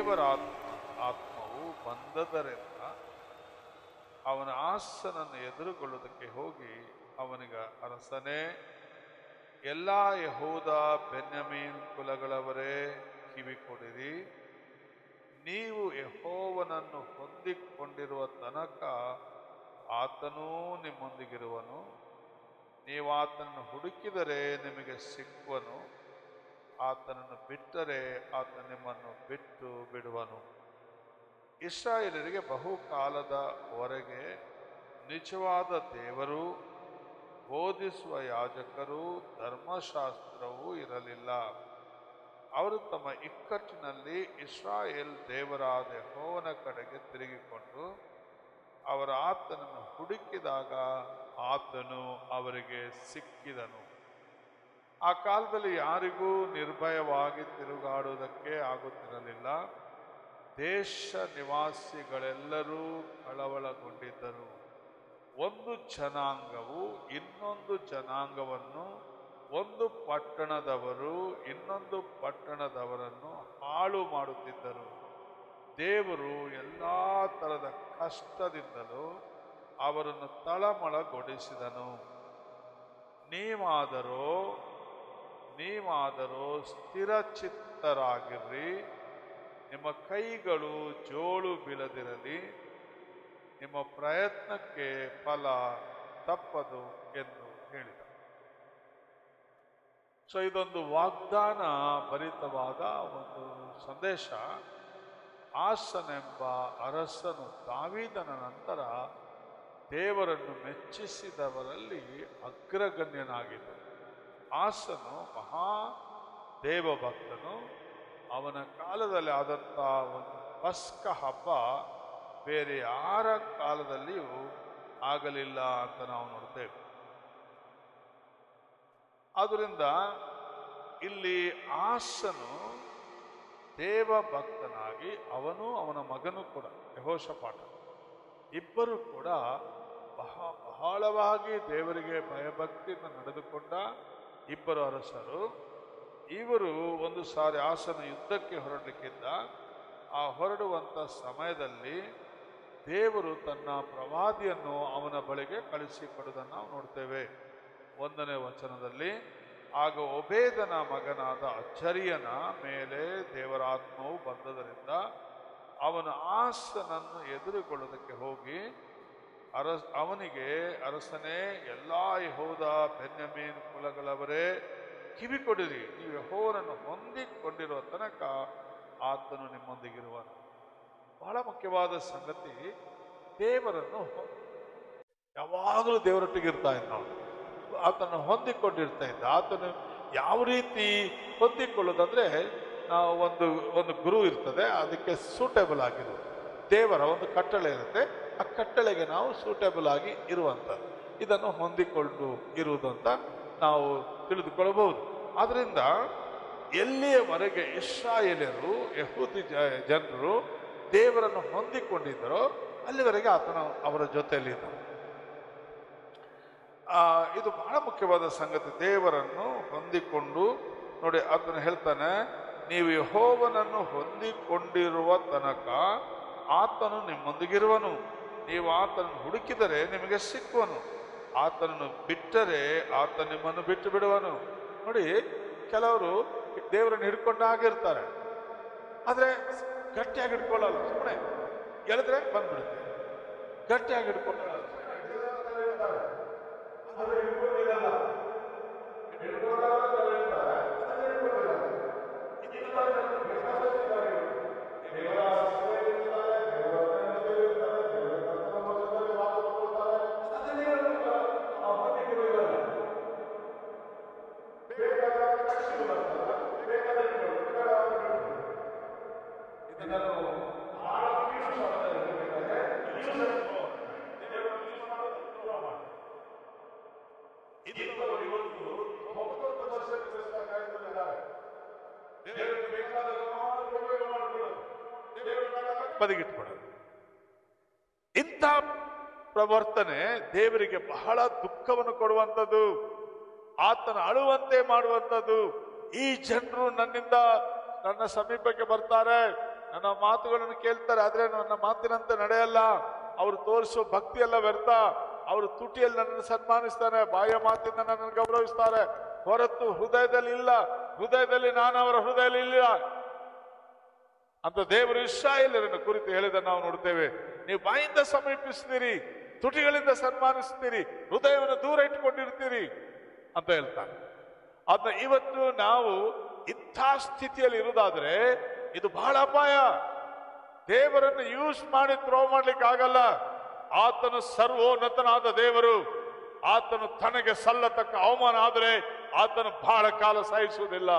ದೇವರ ಆತ್ಮ ಆತ್ಮವು ಬಂದದರಿಂದ ಅವನ ಆಸನನ್ನು ಎದುರುಗೊಳ್ಳುವುದಕ್ಕೆ ಹೋಗಿ ಅವನಿಗ ಅರಸನೇ ಎಲ್ಲ ಯಹೂದ ಬೆನ್ಯಮೀನ್ ಕುಲಗಳವರೇ ಕಿವಿ ಕೊಡಿರಿ ನೀವು ಯಹೋವನನ್ನು ಹೊಂದಿಕೊಂಡಿರುವ ತನಕ ಆತನೂ ನಿಮ್ಮೊಂದಿಗಿರುವನು ನೀವು ಆತನನ್ನು ಹುಡುಕಿದರೆ ನಿಮಗೆ ಸಿಕ್ಕುವನು ಆತನನ್ನು ಬಿಟ್ಟರೆ ಆತ ನಿಮ್ಮನ್ನು ಬಿಟ್ಟು ಬಿಡುವನು ಇಸ್ರಾಯೇಲರಿಗೆ ಬಹುಕಾಲದವರೆಗೆ ನಿಜವಾದ ದೇವರು ಬೋಧಿಸುವ ಯಾಜಕರು ಧರ್ಮಶಾಸ್ತ್ರವೂ ಇರಲಿಲ್ಲ ಅವರು ತಮ್ಮ ಇಕ್ಕಟ್ಟಿನಲ್ಲಿ ಇಸ್ರಾಯೇಲ್ ದೇವರಾದ ಯೆಹೋವನ ಕಡೆಗೆ ತಿರುಗಿಕೊಂಡು ಅವರ ಆತನನ್ನು ಹುಡುಕಿದಾಗ ಆತನು ಅವರಿಗೆ ಸಿಕ್ಕಿದನು ಆ ಕಾಲದಲ್ಲಿ ಯಾರಿಗೂ ನಿರ್ಭಯವಾಗಿ ತಿರುಗಾಡುವುದಕ್ಕೆ ಆಗುತ್ತಿರಲಿಲ್ಲ ದೇಶ ನಿವಾಸಿಗಳೆಲ್ಲರೂ ಕಳವಳಗೊಂಡಿದ್ದರು ಒಂದು ಜನಾಂಗವು ಇನ್ನೊಂದು ಜನಾಂಗವನ್ನು ಒಂದು ಪಟ್ಟಣದವರು ಇನ್ನೊಂದು ಪಟ್ಟಣದವರನ್ನು ಹಾಳು ಮಾಡುತ್ತಿದ್ದರು ದೇವರು ಎಲ್ಲ ಥರದ ಕಷ್ಟದಿಂದಲೂ ಅವರನ್ನು ತಳಮಳಗೊಳಿಸಿದನು ನೀವಾದರೋ ನೀವಾದರೋ ಸ್ಥಿರಚಿತ್ತರಾಗಿರ್ರಿ ನಿಮ್ಮ ಕೈಗಳು ಜೋಳು ಬೀಳದಿರಲಿ ನಿಮ್ಮ ಪ್ರಯತ್ನಕ್ಕೆ ಫಲ ತಪ್ಪದು ಎಂದು ಹೇಳಿದ ಸೊ ಇದೊಂದು ವಾಗ್ದಾನ ಭರಿತವಾದ ಒಂದು ಸಂದೇಶ ಆಸನೆಂಬ ಅರಸನು ದಾವೀದನ ನಂತರ ದೇವರನ್ನು ಮೆಚ್ಚಿಸಿದವರಲ್ಲಿ ಅಗ್ರಗಣ್ಯನಾಗಿದ್ದ ಆಸನು ಮಹಾ ದೇವಭಕ್ತನು ಅವನ ಕಾಲದಲ್ಲಿ ಆದಂಥ ಒಂದು ಪಸ್ಕ ಹಬ್ಬ ಬೇರೆ ಯಾರ ಕಾಲದಲ್ಲಿಯೂ ಆಗಲಿಲ್ಲ ಅಂತ ನಾವು ನೋಡ್ತೇವೆ ಆದ್ದರಿಂದ ಇಲ್ಲಿ ಆಸನು ದೇವ ಭಕ್ತನಾಗಿ ಅವನು ಅವನ ಮಗನು ಕೂಡ ಯಹೋಷಪಾಠ ಇಬ್ಬರು ಕೂಡ ಬಹ ಬಹಳವಾಗಿ ದೇವರಿಗೆ ಭಯಭಕ್ತಿಯಿಂದ ನಡೆದುಕೊಂಡ ಇಬ್ಬರು ಅರಸರು ಇವರು ಒಂದು ಸಾರಿ ಆಸನ ಯುದ್ಧಕ್ಕೆ ಹೊರಡಲಿಕ್ಕಿದ್ದ ಆ ಹೊರಡುವಂಥ ಸಮಯದಲ್ಲಿ ದೇವರು ತನ್ನ ಪ್ರವಾದಿಯನ್ನು ಅವನ ಬಳಿಗೆ ಕಳಿಸಿಕೊಡುವುದನ್ನು ನಾವು ನೋಡ್ತೇವೆ ಒಂದನೇ ವಚನದಲ್ಲಿ ಆಗ ಒಬೇದನ ಮಗನಾದ ಅಚ್ಚರಿಯನ ಮೇಲೆ ದೇವರ ಆತ್ಮವು ಬಂದದರಿಂದ ಅವನು ಆಸನನ್ನು ಎದುರುಗೊಳ್ಳುವುದಕ್ಕೆ ಹೋಗಿ ಅರಸ್ ಅವನಿಗೆ ಅರಸನೇ ಎಲ್ಲ ಯಹೋದ ಬೆನ್ಯಮೀನ್ ಕುಲಗಳವರೇ ಕಿವಿ ಕೊಡಿರಿ ನೀವು ಯಹೋವನನ್ನು ಹೊಂದಿಕೊಂಡಿರುವ ತನಕ ಆತನು ನಿಮ್ಮೊಂದಿಗಿರುವನು ಬಹಳ ಮುಖ್ಯವಾದ ಸಂಗತಿ ದೇವರನ್ನು ಹೊ- ಯಾವಾಗಲೂ ದೇವರೊಟ್ಟಿಗೆ ಇರ್ತಾ ಇದ್ದ ನಾವು ಆತನ ಹೊಂದಿಕೊಂಡಿರ್ತಾ ಇದ್ದ ಆತನು ಯಾವ ರೀತಿ ಹೊಂದಿಕೊಳ್ಳೋದಂದ್ರೆ ನಾವು ಒಂದು ಒಂದು ಗುರು ಇರ್ತದೆ ಅದಕ್ಕೆ ಸೂಟೇಬಲ್ ಆಗಿರುವುದು ದೇವರ ಒಂದು ಕಟ್ಟಳೆ ಇರುತ್ತೆ ಆ ಕಟ್ಟಳೆಗೆ ನಾವು ಸೂಟೇಬಲ್ ಆಗಿ ಇರುವಂಥದ್ದು ಇದನ್ನು ಹೊಂದಿಕೊಂಡು ಇರುವುದು ಅಂತ ನಾವು ತಿಳಿದುಕೊಳ್ಳಬಹುದು ಆದ್ರಿಂದ ಎಲ್ಲಿಯವರೆಗೆ ಇಸ್ರಾಯೇಲರು ಯಹೂದಿ ಜ- ಜನರು ದೇವರನ್ನು ಹೊಂದಿಕೊಂಡಿದ್ದರೋ ಅಲ್ಲಿವರೆಗೆ ಆತನ ಅವರ ಜೊತೆಯಲ್ಲಿ ಇದ್ದ ಆ, ಇದು ಬಹಳ ಮುಖ್ಯವಾದ ಸಂಗತಿ ದೇವರನ್ನು ಹೊಂದಿಕೊಂಡು ನೋಡಿ ಅದನ್ನು ಹೇಳ್ತಾನೆ ನೀವು ಯಹೋವನನ್ನು ಹೊಂದಿಕೊಂಡಿರುವ ತನಕ ಆತನು ನಿಮ್ಮೊಂದಿಗಿರುವನು ನೀವು ಆತನನ್ನು ಹುಡುಕಿದರೆ ನಿಮಗೆ ಸಿಕ್ಕುವನು ಆತನನ್ನು ಬಿಟ್ಟರೆ ಆತ ನಿಮ್ಮನ್ನು ಬಿಟ್ಟು ಬಿಡುವನು ನೋಡಿ ಕೆಲವರು ದೇವರನ್ನು ಹಿಡ್ಕೊಂಡ ಆಗಿರ್ತಾರೆ ಆದ್ರೆ ಗಟ್ಟಿಯಾಗಿ ಹಿಡ್ಕೊಳ್ಳಲ್ಲ ಸುಮ್ಮನೆ ಎಳೆದ್ರೆ ಬಂದ್ಬಿಡುತ್ತೆ ಗಟ್ಟಿಯಾಗಿ ಹಿಡ್ಕೊಳ್ಳಲ್ಲ ಬದಿಗಿಟ್ಬಿಡೋದು ಇಂಥ ಪ್ರವರ್ತನೆ ದೇವರಿಗೆ ಬಹಳ ದುಃಖವನ್ನು ಕೊಡುವಂಥದ್ದು ಆತನ ಅಳುವಂತೆ ಮಾಡುವಂಥದ್ದು ಈ ಜನರು ನನ್ನಿಂದ ನನ್ನ ಸಮೀಪಕ್ಕೆ ಬರ್ತಾರೆ ನನ್ನ ಮಾತುಗಳನ್ನು ಕೇಳ್ತಾರೆ ಆದ್ರೆ ನನ್ನ ಮಾತಿನಂತೆ ನಡೆಯಲ್ಲ ಅವರು ತೋರಿಸುವ ಭಕ್ತಿ ಎಲ್ಲ ವ್ಯರ್ಥ ಅವರು ತುಟಿಯಲ್ಲಿ ನನ್ನನ್ನು ಸನ್ಮಾನಿಸ್ತಾರೆ ಬಾಯ ಮಾತಿಂದ ನನ್ನನ್ನು ಗೌರವಿಸ್ತಾರೆ ಹೊರತು ಹೃದಯದಲ್ಲಿ ಇಲ್ಲ ಹೃದಯದಲ್ಲಿ ನಾನು ಅವರ ಹೃದಯದಲ್ಲಿ ಇಲ್ಲ ಅಂತ ದೇವರು ಇಸ್ರಾಯೇಲರನ್ನು ಕುರಿತು ಹೇಳಿದ ನಾವು ನೋಡ್ತೇವೆ ನೀವು ಬಾಯಿಂದ ಸಮೀಪಿಸ್ತೀರಿ ತುಟಿಗಳಿಂದ ಸನ್ಮಾನಿಸ್ತೀರಿ ಹೃದಯವನ್ನು ದೂರ ಇಟ್ಕೊಂಡಿರ್ತೀರಿ ಅಂತ ಹೇಳ್ತಾನೆ ಅದನ್ನ ಇವತ್ತು ನಾವು ಇಂಥ ಸ್ಥಿತಿಯಲ್ಲಿ ಇರುವುದಾದ್ರೆ ಇದು ಬಹಳ ಅಪಾಯ ದೇವರನ್ನು ಯೂಸ್ ಮಾಡಿ ಥ್ರೋ ಮಾಡ್ಲಿಕ್ಕೆ ಆಗಲ್ಲ ಆತನು ಸರ್ವೋನ್ನತನಾದ ದೇವರು ಆತನು ತನಗೆ ಸಲ್ಲತಕ್ಕ ಅವಮಾನ ಆದರೆ ಆತನು ಬಹಳ ಕಾಲ ಸಹಿಸುವುದಿಲ್ಲ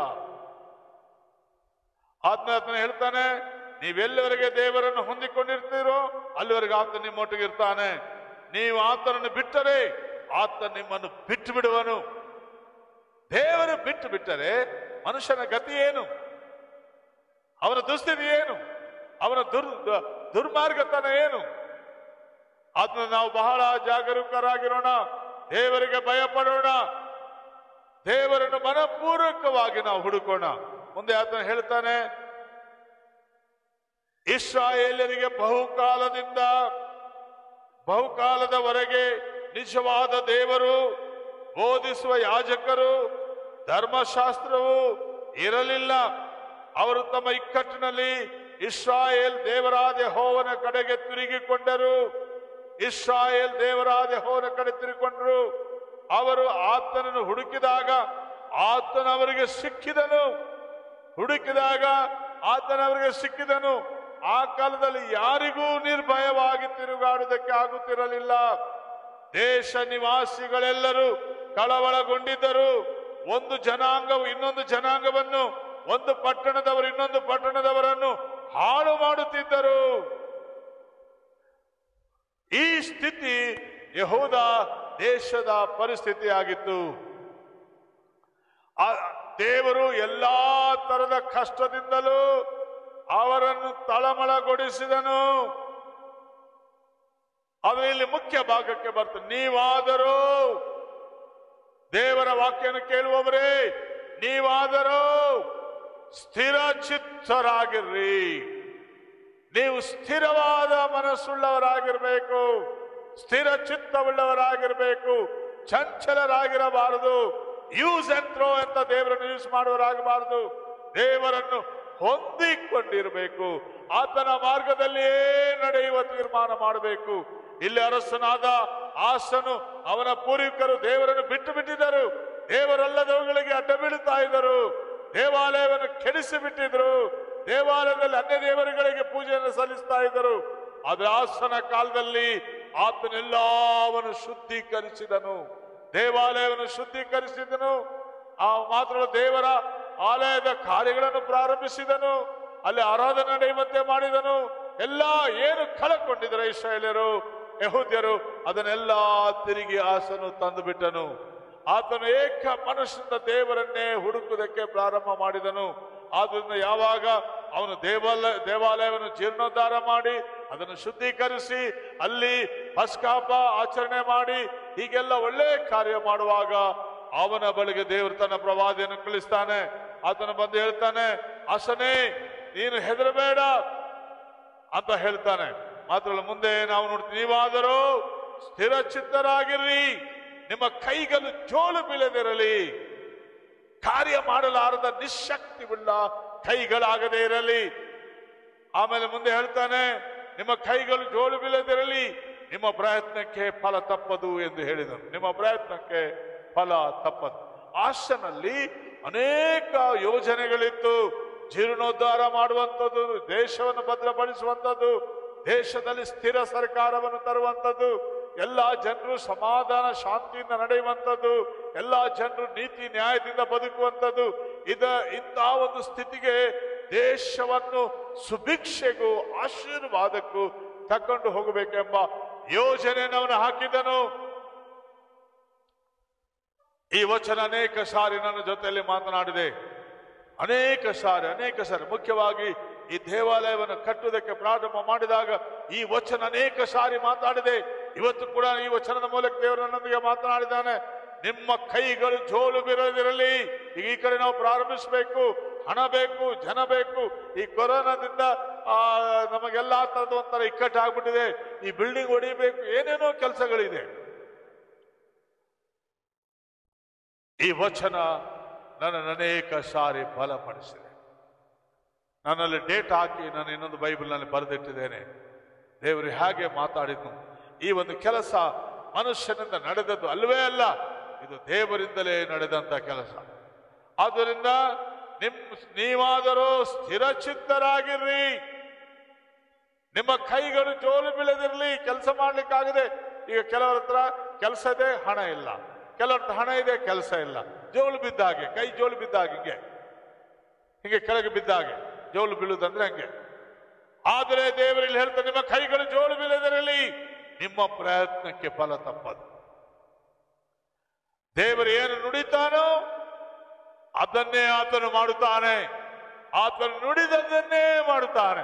ಆತನ ಆತನ ಹೇಳ್ತಾನೆ ನೀವೆಲ್ಲಿವರೆಗೆ ದೇವರನ್ನು ಹೊಂದಿಕೊಂಡಿರ್ತೀರೋ ಅಲ್ಲಿವರೆಗೆ ಆತ ನಿಮ್ಮೊಟ್ಟಿಗೆ ಇರ್ತಾನೆ ನೀವು ಆತನನ್ನು ಬಿಟ್ಟರೆ ಆತ ನಿಮ್ಮನ್ನು ಬಿಟ್ಟು ಬಿಡುವನು ದೇವರು ಬಿಟ್ಟು ಬಿಟ್ಟರೆ ಮನುಷ್ಯನ ಗತಿ ಏನು ಅವನ ದುಸ್ಥಿತಿ ಏನು ಅವನ ದುರ್ ದ- ದುರ್ಮಾರ್ಗತನ ಏನು ಅದನ್ನ ನಾವು ಬಹಳ ಜಾಗರೂಕರಾಗಿರೋಣ ದೇವರಿಗೆ ಭಯ ಪಡೋಣ ದೇವರನ್ನು ಮನಪೂರ್ವಕವಾಗಿ ನಾವು ಹುಡುಕೋಣ ಮುಂದೆ ಆತನ ಹೇಳ್ತಾನೆ ಇಸ್ರಾಯೇಲರಿಗೆ ಬಹುಕಾಲದಿಂದ ಬಹುಕಾಲದವರೆಗೆ ನಿಜವಾದ ದೇವರು ಬೋಧಿಸುವ ಯಾಜಕರು ಧರ್ಮಶಾಸ್ತ್ರವು ಇರಲಿಲ್ಲ ಅವರು ತಮ್ಮ ಇಕ್ಕಟ್ಟಿನಲ್ಲಿ ಇಸ್ರಾಯೇಲ್ ದೇವರಾದ ಹೋವನ ಕಡೆಗೆ ತಿರುಗಿಕೊಂಡರು ಇಸ್ರಾಯೇಲ್ ದೇವರಾದ ಹೋವನ ಕಡೆ ತಿರುಗಿಕೊಂಡರು ಅವರು ಆತನನ್ನು ಹುಡುಕಿದಾಗ ಆತನ ಅವರಿಗೆ ಸಿಕ್ಕಿದನು ಹುಡುಕಿದಾಗ ಆತನ ಅವರಿಗೆ ಸಿಕ್ಕಿದನು ಆ ಕಾಲದಲ್ಲಿ ಯಾರಿಗೂ ನಿರ್ಭಯವಾಗಿ ತಿರುಗಾಡುವುದಕ್ಕೆ ಆಗುತ್ತಿರಲಿಲ್ಲ ದೇಶ ನಿವಾಸಿಗಳೆಲ್ಲರೂ ಕಳವಳಗೊಂಡಿದ್ದರು ಒಂದು ಜನಾಂಗವು ಇನ್ನೊಂದು ಜನಾಂಗವನ್ನು ಒಂದು ಪಟ್ಟಣದವರು ಇನ್ನೊಂದು ಪಟ್ಟಣದವರನ್ನು ಹಾಳು ಮಾಡುತ್ತಿದ್ದರು ಈ ಸ್ಥಿತಿ ಯಹೂದ ದೇಶದ ಪರಿಸ್ಥಿತಿ ಆಗಿತ್ತು ಆ ದೇವರು ಎಲ್ಲಾ ತರದ ಕಷ್ಟದಿಂದಲೂ ಅವರನ್ನು ತಳಮಳಗೊಳಿಸಿದನು ಅದು ಇಲ್ಲಿ ಮುಖ್ಯ ಭಾಗಕ್ಕೆ ಬರ್ತದೆ ನೀವಾದರೂ ದೇವರ ವಾಕ್ಯನ ಕೇಳುವವರೇ ನೀವಾದರೂ ಸ್ಥಿರ ಚಿತ್ತರಾಗಿರ್ರಿ ನೀವು ಸ್ಥಿರವಾದ ಮನಸ್ಸುಳ್ಳವರಾಗಿರ್ಬೇಕು ಸ್ಥಿರ ಚಿತ್ತವುಳ್ಳವರಾಗಿರ್ಬೇಕು ಚಂಚಲರಾಗಿರಬಾರದು ಯೂಸ್ ಅಂಡ್ ಥ್ರೋ ಅಂತ ದೇವರನ್ನು ಯೂಸ್ ಮಾಡುವರಾಗಬಾರದು ದೇವರನ್ನು ಹೊಂದಿಕೊಂಡಿರಬೇಕು ಆತನ ಮಾರ್ಗದಲ್ಲಿಯೇ ನಡೆಯುವ ತೀರ್ಮಾನ ಮಾಡಬೇಕು ಇಲ್ಲಿ ಅರಸನಾದ ಆಸನು ಅವನ ಪೂರ್ವಿಕರು ದೇವರನ್ನು ಬಿಟ್ಟು ಬಿಟ್ಟಿದ್ದರು ದೇವರಲ್ಲದವುಗಳಿಗೆ ಅಡ್ಡ ಬೀಳುತ್ತಾ ಇದ್ದರು ದೇವಾಲಯವನ್ನು ಕೆಡಿಸಿ ಬಿಟ್ಟಿದ್ರು ದೇವಾಲಯದಲ್ಲಿ ಅನ್ಯ ದೇವರುಗಳಿಗೆ ಪೂಜೆಯನ್ನು ಸಲ್ಲಿಸ್ತಾ ಇದ್ದರು ಆದ್ರೆ ಆಸನ ಕಾಲದಲ್ಲಿ ಆತನೆಲ್ಲವನ್ನು ಶುದ್ಧೀಕರಿಸಿದನು ದೇವಾಲಯವನ್ನು ಶುದ್ಧೀಕರಿಸಿದನು ಆ ಮಾತ್ರ ದೇವರ ಆಲಯದ ಕಾರ್ಯಗಳನ್ನು ಪ್ರಾರಂಭಿಸಿದನು ಅಲ್ಲಿ ಆರಾಧನೆ ನಡೆಯುವಂತೆ ಮಾಡಿದನು ಎಲ್ಲ ಏನು ಕಳಕೊಂಡಿದ್ದಾರೆ ಇಸ್ರಾಯೇಲರು ಯಹೂದ್ಯರು ಅದನ್ನೆಲ್ಲ ತಿರುಗಿ ಆಸನು ತಂದು ಬಿಟ್ಟನು ಆತನು ಏಕ ಮನುಷ್ಯನ ದೇವರನ್ನೇ ಹುಡುಕುವುದಕ್ಕೆ ಪ್ರಾರಂಭ ಮಾಡಿದನು ಆದ್ರಿಂದ ಯಾವಾಗ ಅವನು ದೇವಾಲಯ ದೇವಾಲಯವನ್ನು ಜೀರ್ಣೋದ್ಧಾರ ಮಾಡಿ ಅದನ್ನು ಶುದ್ಧೀಕರಿಸಿ ಅಲ್ಲಿ ಪಸ್ಕಾಪ ಆಚರಣೆ ಮಾಡಿ ಹೀಗೆಲ್ಲ ಒಳ್ಳೆ ಕಾರ್ಯ ಮಾಡುವಾಗ ಅವನ ಬಳಿಗೆ ದೇವರು ತನ್ನ ಪ್ರವಾದಿಯನ್ನು ಕಳಿಸ್ತಾನೆ ಆತನು ಬಂದು ಹೇಳ್ತಾನೆ ಆಸನೇ ನೀನು ಹೆದರಬೇಡ ಅಂತ ಹೇಳ್ತಾನೆ ಮಾತ್ರ ಮುಂದೆ ನಾವು ನೋಡ್ತೀವಿ ನೀವಾದರೂ ಸ್ಥಿರ ಚಿತ್ತರಾಗಿರ್ರಿ ನಿಮ್ಮ ಕೈಗಳು ಜೋಳು ಬೀಳದಿರಲಿ ಕಾರ್ಯ ಮಾಡಲಾರದ ನಿಶಕ್ತಿವುಳ್ಳ ಕೈಗಳಾಗದೇ ಇರಲಿ ಆಮೇಲೆ ಮುಂದೆ ಹೇಳ್ತಾನೆ ನಿಮ್ಮ ಕೈಗಳು ಜೋಳು ಬೀಳದಿರಲಿ ನಿಮ್ಮ ಪ್ರಯತ್ನಕ್ಕೆ ಫಲ ತಪ್ಪದು ಎಂದು ಹೇಳಿದನು ನಿಮ್ಮ ಪ್ರಯತ್ನಕ್ಕೆ ಫಲ ತಪ್ಪದು ಆಶನಲ್ಲಿ ಅನೇಕ ಯೋಜನೆಗಳಿತ್ತು ಜೀರ್ಣೋದ್ಧಾರ ಮಾಡುವಂಥದ್ದು ದೇಶವನ್ನು ಭದ್ರಪಡಿಸುವಂಥದ್ದು ದೇಶದಲ್ಲಿ ಸ್ಥಿರ ಸರ್ಕಾರವನ್ನು ತರುವಂಥದ್ದು ಎಲ್ಲ ಜನರು ಸಮಾಧಾನ ಶಾಂತಿಯಿಂದ ನಡೆಯುವಂಥದ್ದು ಎಲ್ಲ ಜನರು ನೀತಿ ನ್ಯಾಯದಿಂದ ಬದುಕುವಂಥದ್ದು ಇದ ಇಂತಹ ಒಂದು ಸ್ಥಿತಿಗೆ ದೇಶವನ್ನು ಸುಭಿಕ್ಷೆಗೂ ಆಶೀರ್ವಾದಕ್ಕೂ ತಕೊಂಡು ಹೋಗಬೇಕೆಂಬ ಯೋಜನೆಯನ್ನು ಅವನು ಹಾಕಿದನು ಈ ವಚನ ಅನೇಕ ಸಾರಿ ನನ್ನ ಜೊತೆಯಲ್ಲಿ ಮಾತನಾಡಿದೆ ಅನೇಕ ಸಾರಿ ಅನೇಕ ಸಾರಿ ಮುಖ್ಯವಾಗಿ ಈ ದೇವಾಲಯವನ್ನು ಕಟ್ಟುವುದಕ್ಕೆ ಪ್ರಾರಂಭ ಮಾಡಿದಾಗ ಈ ವಚನ ಅನೇಕ ಸಾರಿ ಮಾತಾಡಿದೆ ಇವತ್ತು ಕೂಡ ಈ ವಚನದ ಮೂಲಕ ದೇವರು ನನ್ನೊಂದಿಗೆ ಮಾತನಾಡಿದ್ದಾನೆ ನಿಮ್ಮ ಕೈಗಳು ಜೋಲು ಬಿರದಿರಲಿ ಈಗ ಈ ಕಡೆ ನಾವು ಪ್ರಾರಂಭಿಸಬೇಕು ಹಣ ಬೇಕು ಜನ ಬೇಕು ಈ ಕೊರೋನಾದಿಂದ ಆ, ನಮಗೆಲ್ಲ ತರದ ಒಂಥರ ಇಕ್ಕಟ್ಟು ಆಗ್ಬಿಟ್ಟಿದೆ ಈ ಬಿಲ್ಡಿಂಗ್ ಹೊಡಿಬೇಕು ಏನೇನೋ ಕೆಲಸಗಳಿದೆ ಈ ವಚನ ನನ್ನನ್ನು ಅನೇಕ ಸಾರಿ ಬಲಪಡಿಸಿದೆ ನನ್ನಲ್ಲಿ ಡೇಟ್ ಹಾಕಿ ನಾನು ಇನ್ನೊಂದು ಬೈಬಲ್ನಲ್ಲಿ ಬರೆದಿಟ್ಟಿದ್ದೇನೆ ದೇವರು ಹೇಗೆ ಮಾತಾಡಿದ್ದು ಈ ಒಂದು ಕೆಲಸ ಮನುಷ್ಯನಿಂದ ನಡೆದದ್ದು ಅಲ್ವೇ ಅಲ್ಲ ಇದು ದೇವರಿಂದಲೇ ನಡೆದಂತ ಕೆಲಸ ಆದ್ದರಿಂದ ನಿಮ್ ನೀವಾದರೂ ಸ್ಥಿರಚಿತ್ತರಾಗಿರ್ರಿ ನಿಮ್ಮ ಕೈಗಳು ಜೋಲು ಬೀಳದಿರಲಿ ಕೆಲಸ ಮಾಡ್ಲಿಕ್ಕಾಗದೆ ಈಗ ಕೆಲವರ ಹತ್ರ ಕೆಲಸ ಇದೆ ಹಣ ಇಲ್ಲ ಕೆಲವ್ರ ಹತ್ರ ಹಣ ಇದೆ ಕೆಲಸ ಇಲ್ಲ ಜೋಲು ಬಿದ್ದ ಹಾಗೆ ಕೈ ಜೋಲು ಬಿದ್ದ ಹಾಗೆ ಹಿಂಗೆ ಹಿಂಗೆ ಕೆಳಗೆ ಬಿದ್ದ ಹಾಗೆ ಜೋಲು ಬೀಳುದಂದ್ರೆ ಹಂಗೆ ಆದರೆ ದೇವರಲ್ಲಿ ಹೇಳ್ತಾರೆ ನಿಮ್ಮ ಕೈಗಳು ಜೋಲು ಬೀಳದಿರಲಿ ನಿಮ್ಮ ಪ್ರಯತ್ನಕ್ಕೆ ಫಲ ತಪ್ಪದು ದೇವರು ಏನು ನುಡಿತಾನೋ ಅದನ್ನೇ ಆತನು ಮಾಡುತ್ತಾನೆ ಆತನು ನುಡಿದದ್ದನ್ನೇ ಮಾಡುತ್ತಾನೆ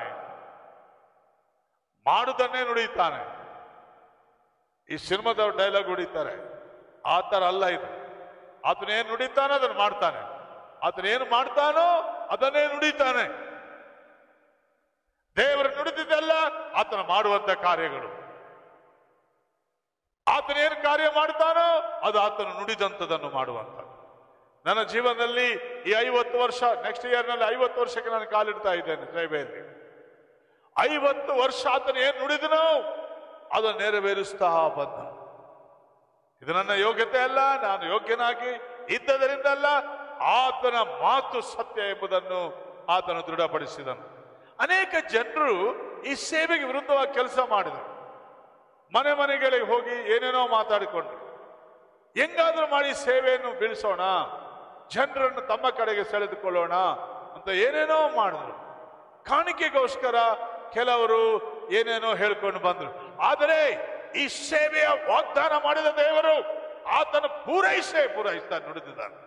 ಮಾಡುದನ್ನೇ ನುಡಿತಾನೆ ಈ ಸಿನಿಮಾದವ್ರು ಡೈಲಾಗ್ ಹೊಡಿತಾರೆ ಆ ಥರ ಅಲ್ಲ ಇದು ಆತನೇನು ನುಡಿತಾನೋ ಅದನ್ನು ಮಾಡ್ತಾನೆ ಆತನೇನು ಮಾಡ್ತಾನೋ ಅದನ್ನೇ ನುಡಿತಾನೆ ದೇವರು ನುಡಿದಿದ್ದೆಲ್ಲ ಆತನ ಮಾಡುವಂತ ಕಾರ್ಯಗಳು ಆತನೇನು ಕಾರ್ಯ ಮಾಡ್ತಾನೋ ಅದು ಆತನು ನುಡಿದಂಥದನ್ನು ಮಾಡುವಂಥದ್ದು ನನ್ನ ಜೀವನದಲ್ಲಿ ಈ ಐವತ್ತು ವರ್ಷ ನೆಕ್ಸ್ಟ್ ಇಯರ್ನಲ್ಲಿ ಐವತ್ತು ವರ್ಷಕ್ಕೆ ನಾನು ಕಾಲಿಡ್ತಾ ಇದ್ದೇನೆ ಸೇವೆಯಲ್ಲಿ ಐವತ್ತು ವರ್ಷ ಆತನ ಏನ್ ನುಡಿದನೋ ಅದನ್ನು ನೆರವೇರಿಸ್ತಾ ಬಂದ ಇದು ನನ್ನ ಯೋಗ್ಯತೆ ಅಲ್ಲ ನಾನು ಯೋಗ್ಯನಾಗಿ ಇದ್ದದರಿಂದ ಅಲ್ಲ ಆತನ ಮಾತು ಸತ್ಯ ಎಂಬುದನ್ನು ಆತನು ದೃಢಪಡಿಸಿದನು ಅನೇಕ ಜನರು ಈ ಸೇವೆಗೆ ವಿರುದ್ಧವಾಗಿ ಕೆಲಸ ಮಾಡಿದರು ಮನೆ ಮನೆಗಳಿಗೆ ಹೋಗಿ ಏನೇನೋ ಮಾತಾಡಿಕೊಂಡ್ರು ಹೆಂಗಾದ್ರೂ ಮಾಡಿ ಸೇವೆಯನ್ನು ಬೀಳಿಸೋಣ ಜನರನ್ನು ತಮ್ಮ ಕಡೆಗೆ ಸೆಳೆದುಕೊಳ್ಳೋಣ ಅಂತ ಏನೇನೋ ಮಾಡಿದ್ರು ಕಾಣಿಕೆಗೋಸ್ಕರ ಕೆಲವರು ಏನೇನೋ ಹೇಳ್ಕೊಂಡು ಬಂದ್ರು ಆದರೆ ಈ ಸೇವೆಯ ವಾಗ್ದಾನ ಮಾಡಿದ ದೇವರು ಆತನು ಪೂರೈಸೇ ಪೂರೈಸ್ತಾ ನುಡಿದಿದ್ದಾನೆ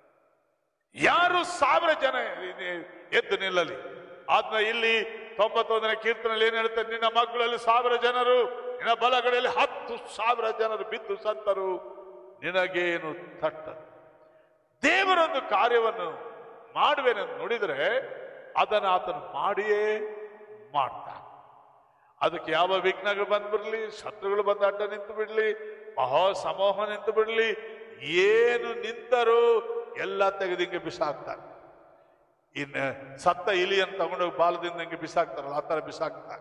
ಯಾರು ಸಾವಿರ ಜನ ಇ- ಎದ್ದು ನಿಲ್ಲಲಿ ಆತ್ಮ ಇಲ್ಲಿ ತೊಂಬತ್ತೊಂದನೇ ಕೀರ್ತನಲ್ಲಿ ಏನ್ ಹೇಳ್ತಾರೆ ನಿನ್ನ ಮಕ್ಕಳಲ್ಲಿ ಸಾವಿರ ಜನರು ನಿನ್ನ ಬಲಗಳಲ್ಲಿ ಹತ್ತು ಸಾವಿರ ಜನರು ಬಿದ್ದು ಸತ್ತರು ನಿನಗೇನು ತಟ್ಟ ದೇವರೊಂದು ಕಾರ್ಯವನ್ನು ಮಾಡುವೆನೆಂದು ನುಡಿದರೆ ಅದನ್ನು ಆತನು ಮಾಡಿಯೇ ಮಾಡ್ತಾನೆ ಅದಕ್ಕೆ ಯಾವ ವಿಘ್ನಗಳು ಬಂದ್ಬಿಡ್ಲಿ ಶತ್ರುಗಳು ಬಂದು ಅಡ್ಡ ನಿಂತು ಬಿಡ್ಲಿ ಮಹಾ ಸಮೂಹ ನಿಂತು ಬಿಡ್ಲಿ ಏನು ನಿಂತರೂ ಎಲ್ಲ ತೆಗೆದು ಹಿಂಗೆ ಬಿಸಾಕ್ತಾರೆ ಇನ್ನು ಸತ್ತ ಇಲಿಯನ್ನು ತಗೊಂಡೋಗಿ ಬಾಲದಿಂದ ಹಿಂಗೆ ಬಿಸಾಕ್ತಾರಲ್ಲ ಆ ಥರ ಬಿಸಾಕ್ತಾರೆ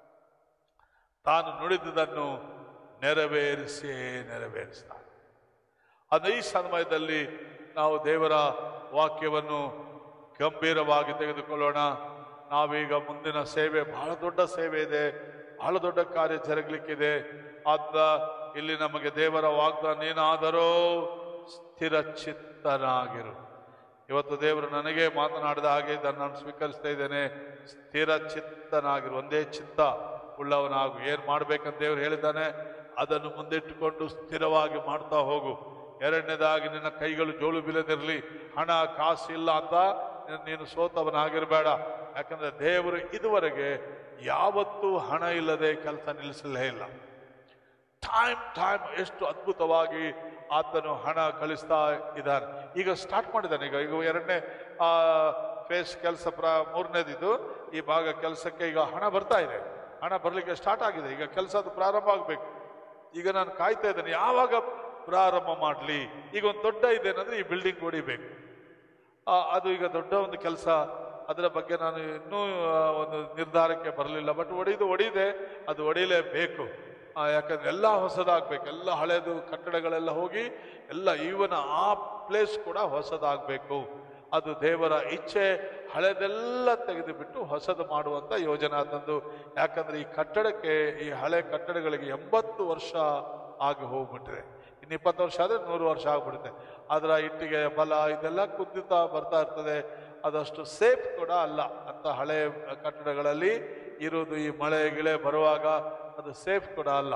ತಾನು ನುಡಿದುದನ್ನು ನೆರವೇರಿಸೇ ನೆರವೇರಿಸ್ತಾನೆ ಅದು ಈ ಸಮಯದಲ್ಲಿ ನಾವು ದೇವರ ವಾಕ್ಯವನ್ನು ಗಂಭೀರವಾಗಿ ತೆಗೆದುಕೊಳ್ಳೋಣ ನಾವೀಗ ಮುಂದಿನ ಸೇವೆ ಬಹಳ ದೊಡ್ಡ ಸೇವೆ ಇದೆ ಬಹಳ ದೊಡ್ಡ ಕಾರ್ಯ ಜರುಗಲಿಕ್ಕಿದೆ ಆದ ಇಲ್ಲಿ ನಮಗೆ ದೇವರ ವಾಗ್ದಾನ ಏನಾದರೂ ಸ್ಥಿರ ಚಿತ್ತನಾಗಿರು ಇವತ್ತು ದೇವರು ನನಗೆ ಮಾತನಾಡಿದ ಹಾಗೆ ಇದನ್ನು ನಾನು ಸ್ವೀಕರಿಸ್ತಾ ಇದ್ದೇನೆ ಸ್ಥಿರ ಚಿತ್ತನಾಗಿರು ಒಂದೇ ಚಿತ್ತ ಉಳ್ಳವನಾಗು ಏನ್ ಮಾಡ್ಬೇಕಂತ ದೇವರು ಹೇಳಿದ್ದಾನೆ ಅದನ್ನು ಮುಂದಿಟ್ಟುಕೊಂಡು ಸ್ಥಿರವಾಗಿ ಮಾಡ್ತಾ ಹೋಗು ಎರಡನೇದಾಗಿ ನಿನ್ನ ಕೈಗಳು ಜೋಳು ಬೀಳದಿರಲಿ ಹಣ ಕಾಸು ಇಲ್ಲ ಅಂತ ನೀನು- ನೀನು ಸೋತವನಾಗಿರಬೇಡ ಯಾಕಂದ್ರೆ ದೇವರು ಇದುವರೆಗೆ ಯಾವತ್ತೂ ಹಣ ಇಲ್ಲದೆ ಕೆಲಸ ನಿಲ್ಲಿಸಲೇ ಇಲ್ಲ ಟೈಮ್ ಟೈಮ್ ಎಷ್ಟು ಅದ್ಭುತವಾಗಿ ಆತನು ಹಣ ಕಳಿಸ್ತಾ ಇದ್ದಾನೆ ಈಗ ಸ್ಟಾರ್ಟ್ ಮಾಡಿದ್ದಾನೆ ಈಗ ಈಗ ಎರಡನೇ ಆ ಫೇಸ್ ಕೆಲಸ ಪ್ರ ಮೂರನೇದಿದು ಈ ಭಾಗ ಕೆಲಸಕ್ಕೆ ಈಗ ಹಣ ಬರ್ತಾ ಇದೆ ಹಣ ಬರಲಿಕ್ಕೆ ಸ್ಟಾರ್ಟ್ ಆಗಿದೆ ಈಗ ಕೆಲಸ ಅದು ಪ್ರಾರಂಭ ಆಗಬೇಕು ಈಗ ನಾನು ಕಾಯ್ತಾ ಇದ್ದೇನೆ ಯಾವಾಗ ಪ್ರಾರಂಭ ಮಾಡಲಿ ಈಗ ಒಂದು ದೊಡ್ಡ ಇದೇನಂದ್ರೆ ಈ ಬಿಲ್ಡಿಂಗ್ ಹೊಡಿಬೇಕು ಆ, ಅದು ಈಗ ದೊಡ್ಡ ಒಂದು ಕೆಲಸ ಅದರ ಬಗ್ಗೆ ನಾನು ಇನ್ನೂ ಆ, ಒಂದು ನಿರ್ಧಾರಕ್ಕೆ ಬರಲಿಲ್ಲ ಬಟ್ ಒಡೆದು ಒಡಿದೆ ಅದು ಒಡಿಲೇಬೇಕು ಆ, ಯಾಕಂದ್ರೆ ಎಲ್ಲ ಹೊಸದಾಗ್ಬೇಕು ಎಲ್ಲ ಹಳೆದು ಕಟ್ಟಡಗಳೆಲ್ಲ ಹೋಗಿ ಎಲ್ಲ ಈವನ್ ಆ ಪ್ಲೇಸ್ ಕೂಡ ಹೊಸದಾಗಬೇಕು ಅದು ದೇವರ ಇಚ್ಛೆ ಹಳೆದೆಲ್ಲ ತೆಗೆದುಬಿಟ್ಟು ಹೊಸದು ಮಾಡುವಂತ ಯೋಜನೆ ತಂದು ಯಾಕಂದ್ರೆ ಈ ಕಟ್ಟಡಕ್ಕೆ ಈ ಹಳೆ ಕಟ್ಟಡಗಳಿಗೆ ಎಂಬತ್ತು ವರ್ಷ ಆಗಿ ಹೋಗ್ಬಿಟ್ಟಿದೆ ಇನ್ನು ಇಪ್ಪತ್ತು ವರ್ಷ ಆದ್ರೆ ನೂರು ವರ್ಷ ಆಗ್ಬಿಡುತ್ತೆ ಅದರ ಇಟ್ಟಿಗೆ ಬಲ ಇದೆಲ್ಲ ಕುದ್ದುತ್ತಾ ಬರ್ತಾ ಇರ್ತದೆ ಅದಷ್ಟು ಸೇಫ್ ಕೂಡ ಅಲ್ಲ ಅಂತ ಹಳೆ ಕಟ್ಟಡಗಳಲ್ಲಿ ಇರುವುದು ಈ ಮಳೆ ಗಿಳೆ ಬರುವಾಗ ಅದು ಸೇಫ್ ಕೂಡ ಅಲ್ಲ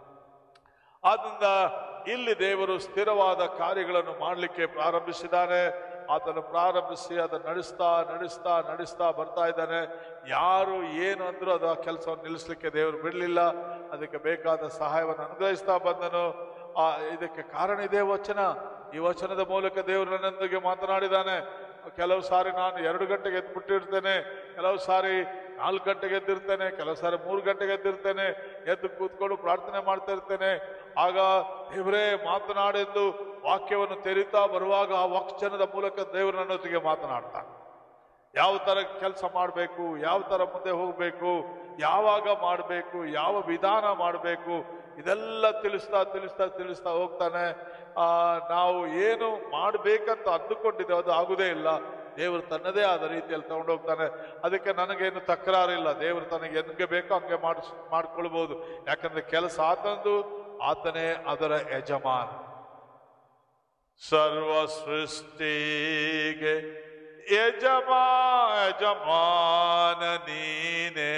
ಆದ್ರಿಂದ ಇಲ್ಲಿ ದೇವರು ಸ್ಥಿರವಾದ ಕಾರ್ಯಗಳನ್ನು ಮಾಡಲಿಕ್ಕೆ ಪ್ರಾರಂಭಿಸಿದ್ದಾನೆ ಆತನು ಪ್ರಾರಂಭಿಸಿ ಅದನ್ನು ನಡೆಸ್ತಾ ನಡೆಸ್ತಾ ನಡೆಸ್ತಾ ಬರ್ತಾ ಇದ್ದಾನೆ ಯಾರು ಏನು ಅಂದ್ರೂ ಅದು ಆ ಕೆಲಸವನ್ನು ನಿಲ್ಲಿಸಲಿಕ್ಕೆ ದೇವರು ಬಿಡಲಿಲ್ಲ ಅದಕ್ಕೆ ಬೇಕಾದ ಸಹಾಯವನ್ನು ಅನುಗ್ರಹಿಸ್ತಾ ಬಂದನು ಆ ಇದಕ್ಕೆ ಕಾರಣ ಇದೆ ವಚನ ಈ ವಚನದ ಮೂಲಕ ದೇವರು ನನ್ನೊಂದಿಗೆ ಮಾತನಾಡಿದ್ದಾನೆ ಕೆಲವು ಸಾರಿ ನಾನು ಎರಡು ಗಂಟೆಗೆ ಎದ್ದು ಬಿಟ್ಟಿರ್ತೇನೆ ಕೆಲವು ಸಾರಿ ನಾಲ್ಕು ಗಂಟೆಗೆ ಎದ್ದಿರ್ತೇನೆ ಕೆಲವು ಸಾರಿ ಮೂರು ಗಂಟೆಗೆ ಎದ್ದಿರ್ತೇನೆ ಎದ್ದು ಕೂತ್ಕೊಂಡು ಪ್ರಾರ್ಥನೆ ಮಾಡ್ತಾ ಇರ್ತೇನೆ ಆಗ ದೇವರೇ ಮಾತನಾಡೆಂದು ವಾಕ್ಯವನ್ನು ತೆರೀತಾ ಬರುವಾಗ ಆ ವಾಕ್ಚನದ ಮೂಲಕ ದೇವರು ನನ್ನೊತ್ತಿಗೆ ಮಾತನಾಡ್ತಾನೆ ಯಾವ ತರ ಕೆಲಸ ಮಾಡಬೇಕು ಯಾವ ತರ ಮುಂದೆ ಹೋಗಬೇಕು ಯಾವಾಗ ಮಾಡಬೇಕು ಯಾವ ವಿಧಾನ ಮಾಡಬೇಕು ಇದೆಲ್ಲ ತಿಳಿಸ್ತಾ ತಿಳಿಸ್ತಾ ತಿಳಿಸ್ತಾ ಹೋಗ್ತಾನೆ ಆ ನಾವು ಏನು ಮಾಡಬೇಕಂತ ಅಂದುಕೊಂಡಿದ್ದೇವೆ ಅದು ಆಗುದೇ ಇಲ್ಲ ದೇವರು ತನ್ನದೇ ಆದ ರೀತಿಯಲ್ಲಿ ತಗೊಂಡು ಹೋಗ್ತಾನೆ ಅದಕ್ಕೆ ನನಗೇನು ತಕರಾರಿಲ್ಲ ದೇವರು ತನಗೆ ಹೆಂಗೆ ಬೇಕೋ ಹಂಗೆ ಮಾಡಿಸ್ ಮಾಡ್ಕೊಳ್ಬಹುದು ಯಾಕಂದ್ರೆ ಕೆಲಸ ಆತಂದು ಆತನೇ ಅದರ ಯಜಮಾನ ಸರ್ವ ಸೃಷ್ಟಿಗೆ ಯಜಮಾ ಯಜಮಾನ ನೀನೇ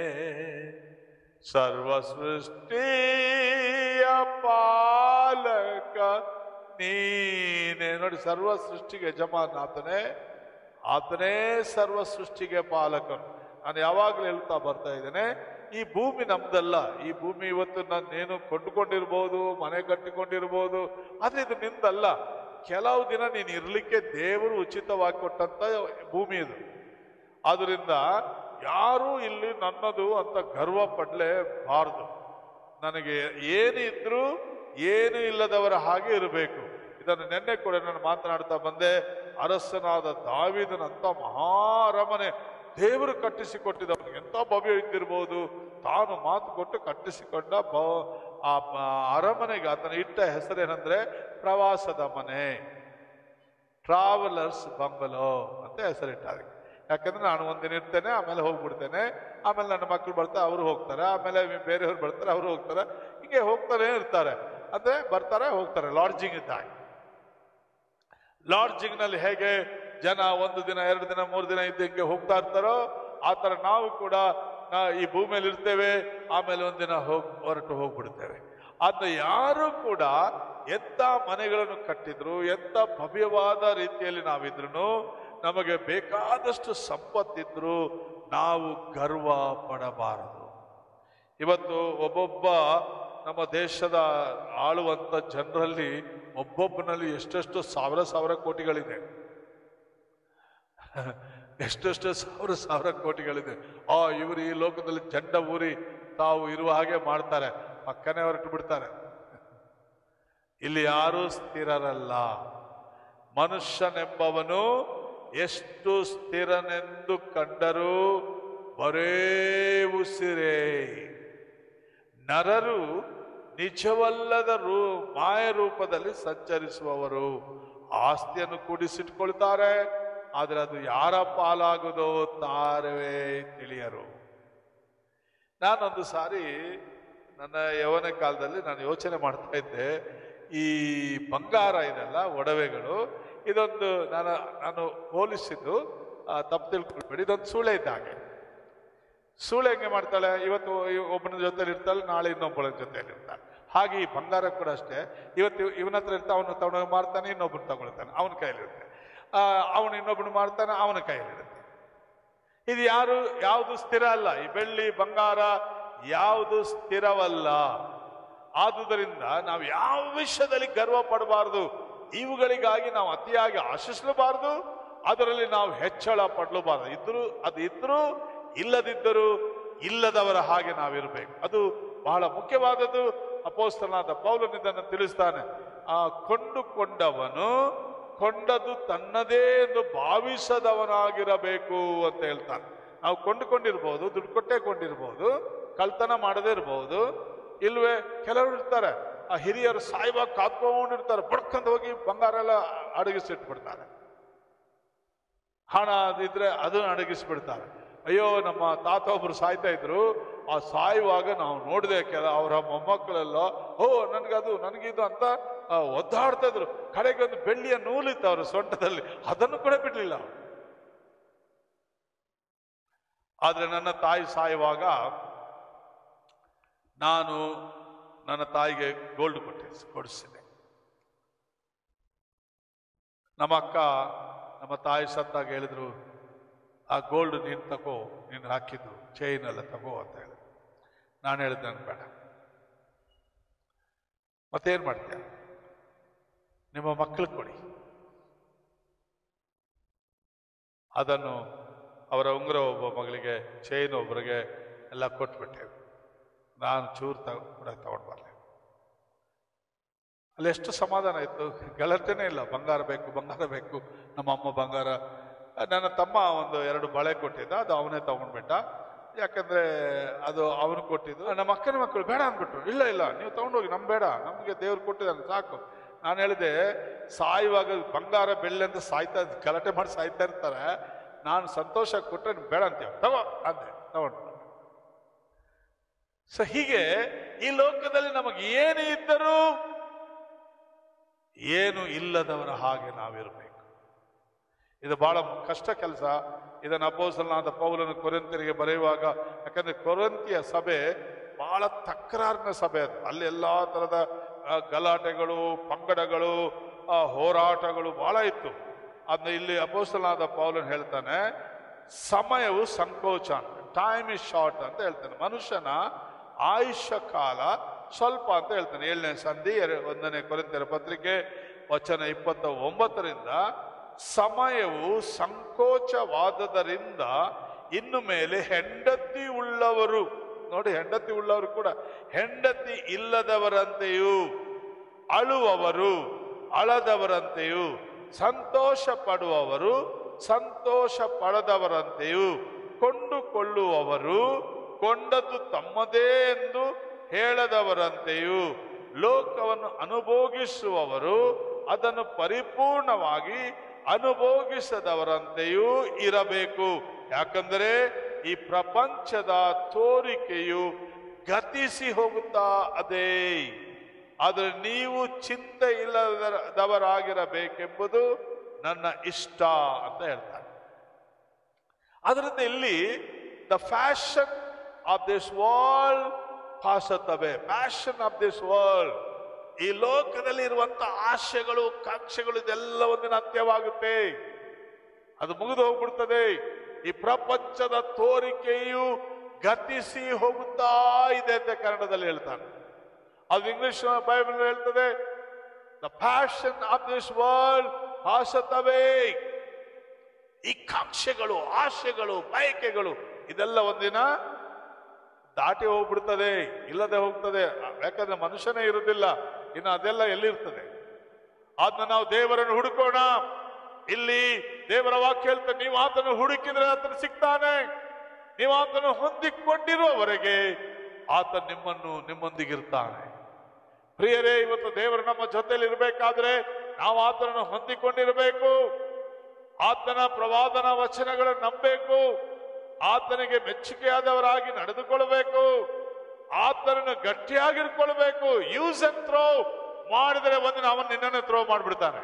ಸರ್ವ ಸೃಷ್ಟಿಯ ಪಾಲಕ ನೀನೇ ನೋಡಿ ಸರ್ವ ಸೃಷ್ಟಿಗೆ ಯಜಮಾನ ಆತನೇ ಆತನೇ ಸರ್ವ ಸೃಷ್ಟಿಗೆ ಪಾಲಕನು ನಾನು ಯಾವಾಗಲೂ ಹೇಳ್ತಾ ಬರ್ತಾ ಇದ್ದೇನೆ ಈ ಭೂಮಿ ನಮ್ದಲ್ಲ ಈ ಭೂಮಿ ಇವತ್ತು ನಾನೇನು ಕೊಂಡುಕೊಂಡಿರ್ಬೋದು ಮನೆ ಕಟ್ಟಿಕೊಂಡಿರ್ಬೋದು ಆದ್ರೆ ಇದು ನಿಂದಲ್ಲ ಕೆಲವು ದಿನ ನೀನು ಇರ್ಲಿಕ್ಕೆ ದೇವರು ಉಚಿತವಾಗಿ ಕೊಟ್ಟಂತ ಭೂಮಿ ಇದು ಆದ್ರಿಂದ ಯಾರು ಇಲ್ಲಿ ನನ್ನದು ಅಂತ ಗರ್ವ ಪಡಲೇಬಾರದು ನನಗೆ ಏನಿದ್ರು ಏನು ಇಲ್ಲದವರ ಹಾಗೆ ಇರಬೇಕು ಇದನ್ನು ನಿನ್ನೆ ಕೂಡ ನಾನು ಮಾತನಾಡ್ತಾ ಬಂದೆ ಅರಸನಾದ ದಾವಿದನಂತ ಮಹಾರಮನೆ ದೇವರು ಕಟ್ಟಿಸಿಕೊಟ್ಟಿದವನು ಎಂತ ಭವ್ಯ ಇದ್ದಿರ್ಬೋದು ತಾನು ಮಾತು ಕೊಟ್ಟು ಕಟ್ಟಿಸಿಕೊಂಡ ಬ ಆ ಬ- ಅರಮನೆಗೆ ಆತನ ಇಟ್ಟ ಹೆಸರೇನಂದ್ರೆ ಪ್ರವಾಸದ ಮನೆ ಟ್ರಾವೆಲರ್ಸ್ ಬಂಗಲೋ ಅಂತ ಹೆಸರಿಟ್ಟಾರೆ ಯಾಕಂದ್ರೆ ನಾನು ಒಂದಿನ ಇರ್ತೇನೆ ಆಮೇಲೆ ಹೋಗ್ಬಿಡ್ತೇನೆ ಆಮೇಲೆ ನನ್ನ ಮಕ್ಕಳು ಬರ್ತಾರೆ ಅವರು ಹೋಗ್ತಾರೆ ಆಮೇಲೆ ಬೇರೆಯವ್ರು ಬರ್ತಾರೆ ಅವರು ಹೋಗ್ತಾರೆ ಹೀಗೆ ಹೋಗ್ತಾನೆ ಇರ್ತಾರೆ ಅಂದ್ರೆ ಬರ್ತಾರೆ ಹೋಗ್ತಾರೆ ಲಾಡ್ಜಿಂಗ್ ಇದ್ದಾಗ ಲಾಡ್ಜಿಂಗ್ ನಲ್ಲಿ ಹೇಗೆ ಜನ ಒಂದು ದಿನ ಎರಡು ದಿನ ಮೂರು ದಿನ ಇದ್ದಂಗೆ ಹೋಗ್ತಾ ಇರ್ತಾರೋ ಆ ತರ ನಾವು ಕೂಡ ನಾ ಈ ಭೂಮಿಯಲ್ಲಿ ಇರ್ತೇವೆ ಆಮೇಲೆ ಒಂದಿನ ಹೋಗ್ ಹೊರಟು ಹೋಗ್ಬಿಡ್ತೇವೆ ಆದ್ರೆ ಯಾರು ಕೂಡ ಎಂತ ಮನೆಗಳನ್ನು ಕಟ್ಟಿದ್ರು ಎಂತ ಭವ್ಯವಾದ ರೀತಿಯಲ್ಲಿ ನಾವಿದ್ರು ನಮಗೆ ಬೇಕಾದಷ್ಟು ಸಂಪತ್ತಿದ್ರು ನಾವು ಗರ್ವ ಪಡಬಾರದು ಇವತ್ತು ಒಬ್ಬೊಬ್ಬ ನಮ್ಮ ದೇಶದ ಆಳುವಂತ ಜನರಲ್ಲಿ ಒಬ್ಬೊಬ್ಬನಲ್ಲಿ ಎಷ್ಟೆಷ್ಟು ಸಾವಿರ ಸಾವಿರ ಕೋಟಿಗಳಿದೆ ಎಷ್ಟೆಷ್ಟು ಸಾವಿರ ಸಾವಿರ ಕೋಟಿಗಳಿದೆ ಆ ಇವರು ಈ ಲೋಕದಲ್ಲಿ ಚಂಡ ಊರಿ ತಾವು ಇರುವ ಹಾಗೆ ಮಾಡ್ತಾರೆ ಪಕ್ಕನೆ ಹೊರಟು ಬಿಡ್ತಾರೆ ಇಲ್ಲಿ ಯಾರೂ ಸ್ಥಿರರಲ್ಲ ಮನುಷ್ಯನೆಂಬವನು ಎಷ್ಟು ಸ್ಥಿರನೆಂದು ಕಂಡರೂ ಬರೇ ಉಸಿರೇ ನರರು ನಿಜವಲ್ಲದ ರೂ ಮಾಯ ರೂಪದಲ್ಲಿ ಸಂಚರಿಸುವವರು ಆಸ್ತಿಯನ್ನು ಕೂಡಿಸಿಟ್ಕೊಳ್ತಾರೆ ಆದರೆ ಅದು ಯಾರ ಪಾಲಾಗುವುದೋ ತಾರವೇ ತಿಳಿಯರು ನಾನೊಂದು ಸಾರಿ ನನ್ನ ಯೌವನ ಕಾಲದಲ್ಲಿ ನಾನು ಯೋಚನೆ ಮಾಡ್ತಾ ಇದ್ದೆ ಈ ಬಂಗಾರ ಇದೆಲ್ಲ ಒಡವೆಗಳು ಇದೊಂದು ನಾನು ನಾನು ಹೋಲಿಸಿದ್ದು ಆ, ತಪ್ಪು ತಿಳ್ಕೊಳ್ಬೇಡಿ ಇದೊಂದು ಸೂಳೆ ಇದ್ದ ಹಾಗೆ ಸೂಳೆ ಹೆಂಗೆ ಮಾಡ್ತಾಳೆ ಇವತ್ತು ಇವ್- ಒಬ್ಬನ ಜೊತೆಲಿ ಇರ್ತಾಳೆ ನಾಳೆ ಇನ್ನೊಬ್ಬಳ ಜೊತೆಲಿ ಇರ್ತಾಳೆ ಹಾಗೆ ಈ ಬಂಗಾರ ಕೂಡ ಅಷ್ಟೇ ಇವತ್ತು ಇವನ ಹತ್ರ ಇರ್ತಾ ಅವನು ತಗೊಂಡೋಗಿ ಮಾರ್ತಾನೆ ಇನ್ನೊಬ್ಬನು ತಗೊಳ್ತಾನೆ ಅವನ ಕೈಲಿರುತ್ತೆ ಅವನು ಇನ್ನೊಬ್ಬನು ಮಾರ್ತಾನೆ ಅವನ ಕೈಲಿರುತ್ತೆ ಇದು ಯಾರು ಯಾವುದು ಸ್ಥಿರ ಅಲ್ಲ ಈ ಬೆಳ್ಳಿ ಬಂಗಾರ ಯಾವುದು ಸ್ಥಿರವಲ್ಲ ಆದುದರಿಂದ ನಾವು ಯಾವ ವಿಷಯದಲ್ಲಿ ಗರ್ವ ಪಡಬಾರದು ಇವುಗಳಿಗಾಗಿ ನಾವು ಅತಿಯಾಗಿ ಆಶಿಸಲಬಾರದು ಅದರಲ್ಲಿ ನಾವು ಹೆಚ್ಚಳ ಪಡಲಬಾರದು ಇದ್ರು ಅದು ಇದ್ರೂ ಇಲ್ಲದಿದ್ದರೂ ಇಲ್ಲದವರ ಹಾಗೆ ನಾವಿರಬೇಕು ಅದು ಬಹಳ ಮುಖ್ಯವಾದದ್ದು ಅಪೋಸ್ತನಾದ ಪೌಲನ್ ಇದನ್ನು ತಿಳಿಸ್ತಾನೆ ಆ ಕೊಂಡುಕೊಂಡವನು ಕೊಂಡದು ತನ್ನದೇ ಎಂದು ಭಾವಿಸದವನಾಗಿರಬೇಕು ಅಂತ ಹೇಳ್ತಾನೆ ನಾವು ಕೊಂಡುಕೊಂಡಿರ್ಬೋದು ದುಡ್ಡು ಕೊಟ್ಟೇ ಕೊಂಡಿರ್ಬೋದು ಕಳ್ತನ ಮಾಡದೇ ಇರಬಹುದು ಇಲ್ವೇ ಕೆಲವರು ಇರ್ತಾರೆ ಆ ಹಿರಿಯರು ಸಾಯ್ವಾಗ ಕಾತ್ಕೊಂಡಿರ್ತಾರೆ ಬಡ್ಕೊಂಡು ಹೋಗಿ ಬಂಗಾರ ಎಲ್ಲ ಅಡಗಿಸಿಟ್ಬಿಡ್ತಾರೆ ಹಣ ಅದಿದ್ರೆ ಅದನ್ನ ಅಡಗಿಸ್ಬಿಡ್ತಾರೆ ಅಯ್ಯೋ ನಮ್ಮ ತಾತ ಒಬ್ರು ಸಾಯ್ತಾ ಇದ್ರು ಆ ಸಾಯುವಾಗ ನಾವು ನೋಡಿದೆ ಕೆಲ ಅವರ ಮೊಮ್ಮಕ್ಕಳೆಲ್ಲ ಓ ನನ್ಗದು ನನಗಿದು ಅಂತ ಆ, ಒದ್ದಾಡ್ತಾ ಇದ್ರು ಕಡೆಗೆ ಒಂದು ಬೆಳ್ಳಿಯ ನೂಲಿತ್ತು ಅವ್ರ ಸೊಂಟದಲ್ಲಿ ಅದನ್ನು ಕೂಡ ಬಿಡ್ಲಿಲ್ಲ ಅವ್ರು. ಆದ್ರೆ ನನ್ನ ತಾಯಿ ಸಾಯುವಾಗ ನಾನು ನನ್ನ ತಾಯಿಗೆ ಗೋಲ್ಡ್ ಕೊಟ್ಟೆ ಕೊಡಿಸಿದೆ ನಮ್ಮ ಅಕ್ಕ ನಮ್ಮ ತಾಯಿ ಸತ್ತಾಗ ಹೇಳಿದ್ರು ಆ ಗೋಲ್ಡ್ ನೀನು ತಗೋ ನೀನು ಹಾಕಿದ್ದು ಚೈನ್ ಎಲ್ಲ ತಗೋ ಅಂತ ಹೇಳಿದ್ರು ನಾನು ಹೇಳಿದೆ ನನ್ಗೆ ಬೇಡ ಮತ್ತೇನ್ ಮಾಡ್ತೀಯ ನಿಮ್ಮ ಮಕ್ಕಳು ಕೊಡಿ ಅದನ್ನು ಅವರ ಉಂಗುರ ಒಬ್ಬ ಮಗಳಿಗೆ ಚೈನ್ ಒಬ್ಬರಿಗೆ ಎಲ್ಲ ಕೊಟ್ಬಿಟ್ಟೆ ನಾನು ಚೂರು ತಗ ಕೂಡ ತಗೊಂಡು ಬರಲಿ ಅಲ್ಲಿ ಎಷ್ಟು ಸಮಾಧಾನ ಇತ್ತು ಗಲಾಟೆನೇ ಇಲ್ಲ ಬಂಗಾರ ಬೇಕು ಬಂಗಾರ ಬೇಕು ನಮ್ಮ ಅಮ್ಮ ಬಂಗಾರ ನನ್ನ ತಮ್ಮ ಒಂದು ಎರಡು ಬಳೆ ಕೊಟ್ಟಿದ್ದ ಅದು ಅವನೇ ತಗೊಂಡ್ಬಿಟ್ಟ ಯಾಕಂದ್ರೆ ಅದು ಅವನು ಕೊಟ್ಟಿದ್ದು ನಮ್ಮ ಅಕ್ಕನ ಮಕ್ಕಳು ಬೇಡ ಅಂದ್ಬಿಟ್ರು ಇಲ್ಲ ಇಲ್ಲ ನೀವು ತಗೊಂಡೋಗಿ ನಮ್ ಬೇಡ ನಮಗೆ ದೇವ್ರು ಕೊಟ್ಟಿದ್ದಾನೆ ಸಾಕು ನಾನು ಹೇಳಿದೆ ಸಾಯುವಾಗ ಬಂಗಾರ ಬೆಳ್ಳಿ ಅಂತ ಸಾಯ್ತಾ ಗಲಾಟೆ ಮಾಡಿ ಸಾಯ್ತಾ ಇರ್ತಾರೆ ನಾನು ಸಂತೋಷ ಕೊಟ್ಟರೆ ನೀನ್ ಬೇಡ ಅಂತೀವ ತಗೋ ಅಂದೆ ತಗೊಂಡು ಸೊ ಹೀಗೆ ಈ ಲೋಕದಲ್ಲಿ ನಮಗೆ ಏನು ಇದ್ದರೂ ಏನು ಇಲ್ಲದವರ ಹಾಗೆ ನಾವಿರಬೇಕು ಇದು ಬಹಳ ಕಷ್ಟ ಕೆಲಸ ಇದನ್ನು ಅಪ್ಪೋಸಲನಾದ ಪೌಲನು ಕೊರಂತಿಯರಿಗೆ ಬರೆಯುವಾಗ ಯಾಕಂದ್ರೆ ಕೊರಂತಿಯ ಸಭೆ ಬಹಳ ತಕರಾರಿನ ಸಭೆ ಅದು ಅಲ್ಲಿ ಎಲ್ಲಾ ತರದ ಆ, ಗಲಾಟೆಗಳು ಪಂಗಡಗಳು ಆ, ಹೋರಾಟಗಳು ಬಹಳ ಇತ್ತು ಅದನ್ನ ಇಲ್ಲಿ ಅಪೋಸ್ತಲನಾದ ಪೌಲನ್ ಹೇಳ್ತಾನೆ ಸಮಯವು ಸಂಕೋಚ ಟೈಮ್ ಇಸ್ ಶಾರ್ಟ್ ಅಂತ ಹೇಳ್ತಾನೆ ಮನುಷ್ಯನ ಆಯುಷ್ಯ ಕಾಲ ಸ್ವಲ್ಪ ಅಂತ ಹೇಳ್ತಾನೆ ಏಳನೇ ಸಂಧಿ ಎರ- ಒಂದನೇ ಕೊರಿಂತಿಯರ ಪತ್ರಿಕೆ ವಚನ ಇಪ್ಪತ್ತ ಒಂಬತ್ತರಿಂದ ಸಮಯವು ಸಂಕೋಚವಾದದರಿಂದ ಇನ್ನು ಮೇಲೆ ಹೆಂಡತಿ ಉಳ್ಳವರು ನೋಡಿ ಹೆಂಡತಿ ಉಳ್ಳವರು ಕೂಡ ಹೆಂಡತಿ ಇಲ್ಲದವರಂತೆಯೂ ಅಳುವವರು ಅಳದವರಂತೆಯೂ ಸಂತೋಷ ಪಡುವವರು ಸಂತೋಷ ಪಡದವರಂತೆಯೂ ಕೊಂಡುಕೊಳ್ಳುವವರು ಕೊಂಡದ್ದು ತಮ್ಮದೇ ಎಂದು ಹೇಳದವರಂತೆಯೂ ಲೋಕವನ್ನು ಅನುಭೋಗಿಸುವವರು ಅದನ್ನು ಪರಿಪೂರ್ಣವಾಗಿ ಅನುಭೋಗಿಸದವರಂತೆಯೂ ಇರಬೇಕು ಯಾಕಂದರೆ ಈ ಪ್ರಪಂಚದ ತೋರಿಕೆಯು ಗತಿಸಿ ಹೋಗುತ್ತಾ ಅದೇ ಆದರೆ ನೀವು ಚಿಂತೆ ಇಲ್ಲದವರಾಗಿರಬೇಕೆಂಬುದು ನನ್ನ ಇಷ್ಟ ಅಂತ ಹೇಳ್ತಾರೆ ಅದರಿಂದ ಇಲ್ಲಿ the fashion of this world passeth away fashion of this world ಈ ಲೋಕದಲ್ಲಿ ಇರುವಂತ ಆಶೆಗಳು ಕಾಂಕ್ಷೆಗಳು ಇದೆಲ್ಲ ಒಂದಿನ ಅಂತ್ಯವಾಗುತ್ತೆ ಅದು ಮುಗಿದು ಹೋಗ್ಬಿಡ್ತದೆ ಈ ಪ್ರಪಂಚದ ತೋರಿಕೆಯು ಗತಿಸಿ ಹೋಗುತ್ತಾ ಇದೆ ಅಂತ ಕನ್ನಡದಲ್ಲಿ ಹೇಳ್ತಾನೆ ಅದು ಇಂಗ್ಲಿಷ್ ಬೈಬಲ್ ಹೇಳ್ತದೆ the fashion of this world ಹಾಸತವೇ ಈ ಕಾಂಕ್ಷೆಗಳು ಆಶೆಗಳು ಬಯಕೆಗಳು ಇದೆಲ್ಲ ಒಂದಿನ ದಾಟಿ ಹೋಗ್ಬಿಡ್ತದೆ ಇಲ್ಲದೆ ಹೋಗ್ತದೆ ಯಾಕಂದ್ರೆ ಮನುಷ್ಯನೇ ಇರುವುದಿಲ್ಲ ಇನ್ನು ಅದೆಲ್ಲ ಎಲ್ಲಿರ್ತದೆ ಅದನ್ನ ನಾವು ದೇವರನ್ನು ಹುಡುಕೋಣ ಇಲ್ಲಿ ದೇವರ ವಾಕ್ಯ ಹೇಳ್ತಾರೆ ನೀವು ಆತನು ಹುಡುಕಿದ್ರೆ ಆತನು ಸಿಗ್ತಾನೆ ನೀವು ಆತನು ಹೊಂದಿಕೊಂಡಿರುವವರೆಗೆ ಆತ ನಿಮ್ಮನ್ನು ನಿಮ್ಮೊಂದಿಗಿರ್ತಾನೆ ಪ್ರಿಯರೇ ಇವತ್ತು ದೇವರು ನಮ್ಮ ಜೊತೆಲಿ ಇರಬೇಕಾದ್ರೆ ನಾವು ಆತನನ್ನು ಹೊಂದಿಕೊಂಡಿರಬೇಕು ಆತನ ಪ್ರವಾದನ ವಚನಗಳನ್ನು ನಂಬಬೇಕು ಆತನಿಗೆ ಮೆಚ್ಚುಗೆಯಾದವರಾಗಿ ನಡೆದುಕೊಳ್ಳಬೇಕು ಆತನನ್ನು ಗಟ್ಟಿಯಾಗಿರ್ಕೊಳ್ಬೇಕು ಯೂಸ್ ಅಂಡ್ ಥ್ರೋ ಮಾಡಿದರೆ ಒಂದಿನ ಅವನು ನಿನ್ನನ್ನು ಥ್ರೋ ಮಾಡಿಬಿಡ್ತಾನೆ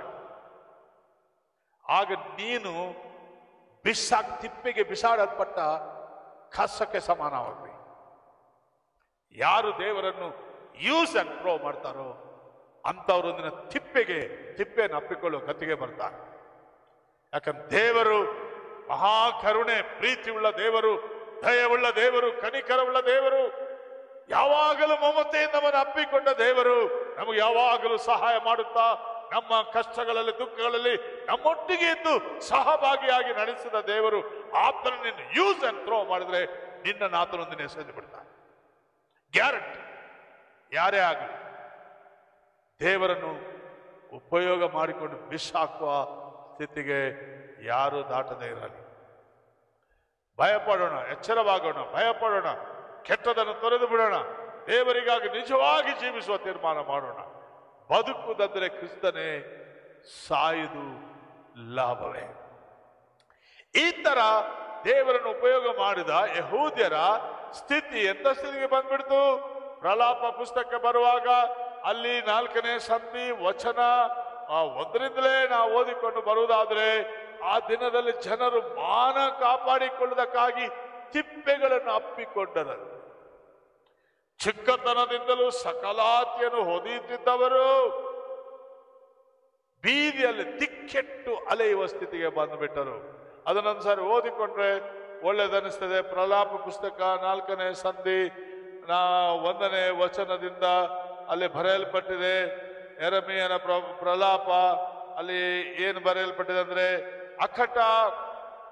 ಆಗ ನೀನು ಬಿಸಾಕ್ ತಿಪ್ಪಿಗೆ ಬಿಸಾಡಲ್ಪಟ್ಟ ಕಸಕ್ಕೆ ಸಮಾನವಾಗ್ರಿ ಯಾರು ದೇವರನ್ನು ಯೂಸ್ ಅಂಡ್ ಥ್ರೋ ಮಾಡ್ತಾರೋ ಅಂತವರೊಂದಿನ ತಿಪ್ಪೆಗೆ ತಿಪ್ಪೆಯನ್ನು ಅಪ್ಪಿಕೊಳ್ಳುವ ಗತಿಗೆ ಬರ್ತಾರೆ ಯಾಕಂದ್ರೆ ದೇವರು ಮಹಾಕರುಣೆ ಪ್ರೀತಿಯುಳ್ಳ ದೇವರು ದಯವುಳ್ಳ ದೇವರು ಕನಿಕರವುಳ್ಳ ದೇವರು ಯಾವಾಗಲೂ ಮಮತೆಯಿಂದ ನಮ್ಮನ್ನು ಅಪ್ಪಿಕೊಂಡ ದೇವರು ನಮಗೆ ಯಾವಾಗಲೂ ಸಹಾಯ ಮಾಡುತ್ತಾ ನಮ್ಮ ಕಷ್ಟಗಳಲ್ಲಿ ದುಃಖಗಳಲ್ಲಿ ನಮ್ಮೊಟ್ಟಿಗೆ ಇದ್ದು ಸಹಭಾಗಿಯಾಗಿ ನಡೆಸಿದ ದೇವರು ಆತನ ನಿನ್ನ ಯೂಸ್ ಅಂಡ್ ಥ್ರೋ ಮಾಡಿದ್ರೆ ನಿನ್ನ ಆತನೊಂದಿನ ಎಸೆದು ಬಿಡ್ತಾನೆ ಗ್ಯಾರಂಟಿ ಯಾರೇ ಆಗಲಿ ದೇವರನ್ನು ಉಪಯೋಗ ಮಾಡಿಕೊಂಡು ಬಿಸಾಕುವ ಸ್ಥಿತಿಗೆ ಯಾರು ದಾಟದೇ ಇರಲಿ ಭಯಪಡೋಣ ಎಚ್ಚರವಾಗೋಣ ಭಯಪಡೋಣ ಕೆಟ್ಟದನ್ನು ತೊರೆದು ಬಿಡೋಣ ದೇವರಿಗಾಗಿ ನಿಜವಾಗಿ ಜೀವಿಸುವ ತೀರ್ಮಾನ ಮಾಡೋಣ ಬದುಕುವುದಂದ್ರೆ ಕ್ರಿಸ್ತನೇ ಸಾಯುದು ಲಾಭವೇ ಈ ತರ ದೇವರನ್ನು ಉಪಯೋಗ ಮಾಡಿದ ಯಹೂದ್ಯರ ಸ್ಥಿತಿ ಎಂತ ಸ್ಥಿತಿಗೆ ಬಂದ್ಬಿಡ್ತು ಪ್ರಲಾಪ ಪುಸ್ತಕ ಬರುವಾಗ ಅಲ್ಲಿ ನಾಲ್ಕನೇ ಸಂಧಿ ವಚನ ಆ ಒಂದರಿಂದಲೇ ನಾವು ಓದಿಕೊಂಡು ಬರುವುದಾದ್ರೆ ಆ ದಿನದಲ್ಲಿ ಜನರು ಮಾನ ಕಾಪಾಡಿಕೊಳ್ಳುವುದಕ್ಕಾಗಿ ತಿಪ್ಪೆಗಳನ್ನು ಅಪ್ಪಿಕೊಂಡರು ಚಿಕ್ಕತನದಿಂದಲೂ ಸಕಲಾತಿಯನ್ನು ಹೊದೀತಿದ್ದವರು ಬೀದಿಯಲ್ಲಿ ದಿಕ್ಕೆಟ್ಟು ಅಲೆಯುವ ಸ್ಥಿತಿಗೆ ಬಂದುಬಿಟ್ಟರು ಅದನ್ನೊಂದ್ಸಾರಿ ಓದಿಕೊಂಡ್ರೆ ಒಳ್ಳೇದನಿಸ್ತದೆ ಪ್ರಲಾಪ ಪುಸ್ತಕ ನಾಲ್ಕನೇ ಸಂಧಿ ನಾ ಒಂದನೇ ವಚನದಿಂದ ಅಲ್ಲಿ ಬರೆಯಲ್ಪಟ್ಟಿದೆ ಎರಮಿಯನ ಪ್ರ ಪ್ರಲಾಪ ಅಲ್ಲಿ ಏನು ಬರೆಯಲ್ಪಟ್ಟಿದೆ ಅಂದ್ರೆ ಅಕಟ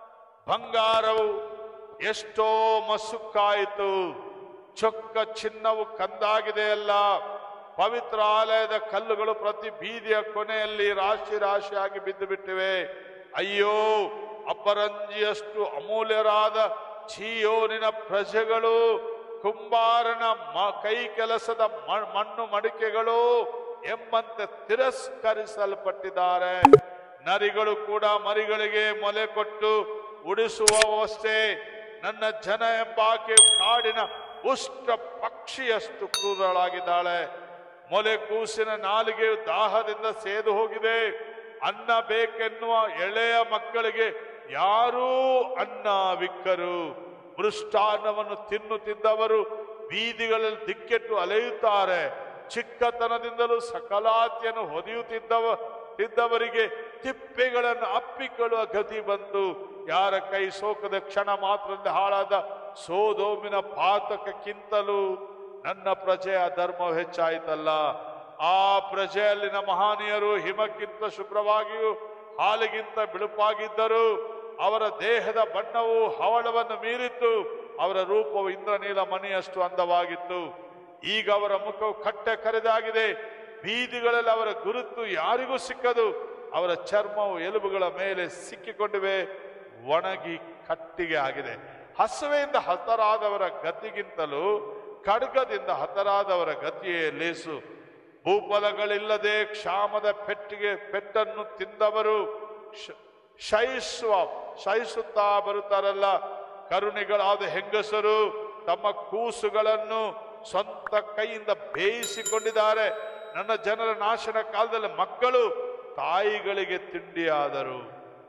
ಬಂಗಾರವು ಎಷ್ಟೋ ಮಸುಕಾಯಿತು ಚೊಕ್ಕ ಚಿನ್ನವು ಕಂದಾಗಿದೆಯಲ್ಲ ಪವಿತ್ರ ಆಲಯದ ಕಲ್ಲುಗಳು ಪ್ರತಿ ಬೀದಿಯ ಕೊನೆಯಲ್ಲಿ ರಾಶಿ ರಾಶಿಯಾಗಿ ಬಿದ್ದು ಬಿಟ್ಟಿವೆ ಅಯ್ಯೋ ಅಪರಂಜಿಯಷ್ಟು ಅಮೂಲ್ಯರಾದ ಚೀಯೋನಿನ ಪ್ರಜೆಗಳು ಕುಂಬಾರನ ಮ- ಕೈ ಕೆಲಸದ ಮ- ಮಣ್ಣು ಮಡಿಕೆಗಳು ಎಂಬಂತೆ ತಿರಸ್ಕರಿಸಲ್ಪಟ್ಟಿದ್ದಾರೆ ನರಿಗಳು ಕೂಡ ಮರಿಗಳಿಗೆ ಮೊಲೆ ಕೊಟ್ಟು ಉಡಿಸುವವಷ್ಟೇ ನನ್ನ ಜನ ಎಂಬಾಕೆ ಕಾಡಿನ ಉಷ್ಟ ಪಕ್ಷಿಯಷ್ಟು ಕ್ರೂರಳಾಗಿದ್ದಾಳೆ ಮೊಲೆ ಕೂಸಿನ ನಾಲಿಗೆಯು ದಾಹದಿಂದ ಸೇದು ಹೋಗಿದೆ ಅನ್ನ ಬೇಕೆನ್ನುವ ಎಳೆಯ ಮಕ್ಕಳಿಗೆ ಯಾರೂ ಅನ್ನ ವಿಕ್ಕರು ಮೃಷ್ಟಾನ್ನವನ್ನು ತಿನ್ನುತ್ತಿದ್ದವರು ಬೀದಿಗಳಲ್ಲಿ ದಿಕ್ಕೆಟ್ಟು ಅಲೆಯುತ್ತಾರೆ ಚಿಕ್ಕತನದಿಂದಲೂ ಸಕಲಾತಿಯನ್ನು ಹೊದೆಯುತ್ತಿದ್ದವ ಇದ್ದವರಿಗೆ ತಿಪ್ಪೆಗಳನ್ನು ಅಪ್ಪಿಕೊಳ್ಳುವ ಗತಿ ಬಂತು ಯಾರ ಕೈ ಸೋಕದ ಕ್ಷಣ ಮಾತ್ರದಿಂದ ಹಾಳಾದ ಸೋದೋಮಿನ ಪಾತಕಕ್ಕಿಂತಲೂ ನನ್ನ ಪ್ರಜೆಯ ಧರ್ಮ ಹೆಚ್ಚಾಯಿತಲ್ಲ ಆ ಪ್ರಜೆಯಲ್ಲಿನ ಮಹಾನೀಯರು ಹಿಮಕ್ಕಿಂತ ಶುಭ್ರವಾಗಿಯೂ ಹಾಲಿಗಿಂತ ಬಿಳುಪಾಗಿದ್ದರು ಅವರ ದೇಹದ ಬಣ್ಣವು ಹವಳವನ್ನು ಮೀರಿತ್ತು ಅವರ ರೂಪವು ಇಂದ್ರನೀಲ ಮಣಿಯಷ್ಟು ಅಂದವಾಗಿತ್ತು ಈಗ ಅವರ ಮುಖವು ಕಟ್ಟೆ ಕರೆದಾಗಿದೆ ಬೀದಿಗಳಲ್ಲಿ ಅವರ ಗುರುತು ಯಾರಿಗೂ ಸಿಕ್ಕದು ಅವರ ಚರ್ಮವು ಎಲುಬುಗಳ ಮೇಲೆ ಸಿಕ್ಕಿಕೊಂಡಿವೆ ಒಣಗಿ ಕಟ್ಟಿಗೆ ಆಗಿದೆ ಹಸುವೆಯಿಂದ ಹತರಾದವರ ಗತಿಗಿಂತಲೂ ಖಡ್ಗದಿಂದ ಹತರಾದವರ ಗತಿಯೇ ಲೇಸು ಭೂಫಲಗಳಿಲ್ಲದೆ ಕ್ಷಾಮದ ಪೆಟ್ಟಿಗೆ ಪೆಟ್ಟನ್ನು ತಿಂದವರು ಶ- ಶಯಿಸುವ ಶಯಿಸುತ್ತಾ ಬರುತ್ತಾರಲ್ಲ ಕರುಣಿಗಳಾದ ಹೆಂಗಸರು ತಮ್ಮ ಕೂಸುಗಳನ್ನು ಸ್ವಂತ ಕೈಯಿಂದ ಬೇಯಿಸಿಕೊಂಡಿದ್ದಾರೆ ನನ್ನ ಜನರ ನಾಶನ ಕಾಲದಲ್ಲಿ ಮಕ್ಕಳು ತಾಯಿಗಳಿಗೆ ತಿಂಡಿಯಾದರು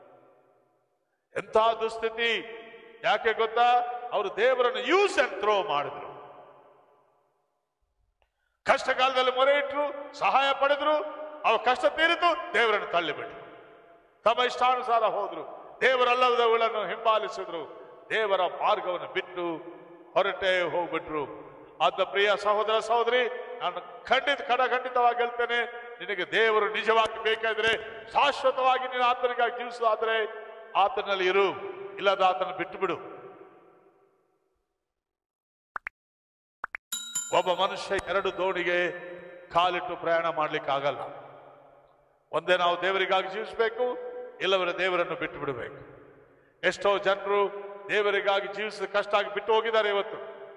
ಎಂಥ ದುಸ್ಥಿತಿ ಯಾಕೆ ಗೊತ್ತಾ ಅವರು ದೇವರನ್ನು ಯೂಸ್ ಅಂಡ್ ಥ್ರೋ ಮಾಡಿದ್ರು ಕಷ್ಟ ಕಾಲದಲ್ಲಿ ಮೊರೆ ಇಟ್ರು ಸಹಾಯ ಪಡೆದ್ರು ಅವ್ರ ಕಷ್ಟ ತೀರಿತು ದೇವರನ್ನು ತಳ್ಳಿಬಿಟ್ರು ತಮ್ಮ ಇಷ್ಟಾನುಸಾರ ಹೋದ್ರು ದೇವರಲ್ಲದವುಗಳನ್ನು ಹಿಂಬಾಲಿಸಿದ್ರು ದೇವರ ಮಾರ್ಗವನ್ನು ಬಿಟ್ಟು ಹೊರಟೆ ಹೋಗ್ಬಿಟ್ರು ಆದ ಪ್ರಿಯ ಸಹೋದರ ಸಹೋದರಿ ನಾನು ಖಂಡಿತ ಖಂಡಿತವಾಗಿ ಹೇಳ್ತೇನೆ ನಿನಗೆ ದೇವರು ನಿಜವಾಗಿ ಬೇಕಾದ್ರೆ ಶಾಶ್ವತವಾಗಿ ನೀನು ಆತನಿಗಾಗಿ ಜೀವಿಸುವುದಾದ್ರೆ ಆತನಲ್ಲಿ ಇರು ಇಲ್ಲದ ಆತನ ಬಿಟ್ಟು ಬಿಡು ಒಬ್ಬ ಮನುಷ್ಯ ಎರಡು ದೋಣಿಗೆ ಕಾಲಿಟ್ಟು ಪ್ರಯಾಣ ಮಾಡ್ಲಿಕ್ಕೆ ಆಗಲ್ಲ ಒಂದೇ ನಾವು ದೇವರಿಗಾಗಿ ಜೀವಿಸಬೇಕು ಇಲ್ಲವರ ದೇವರನ್ನು ಬಿಟ್ಟು ಬಿಡಬೇಕು ಎಷ್ಟೋ ಜನರು ದೇವರಿಗಾಗಿ ಜೀವಿಸಿದ ಕಷ್ಟ ಆಗಿ ಬಿಟ್ಟು ಹೋಗಿದ್ದಾರೆ ಇವತ್ತು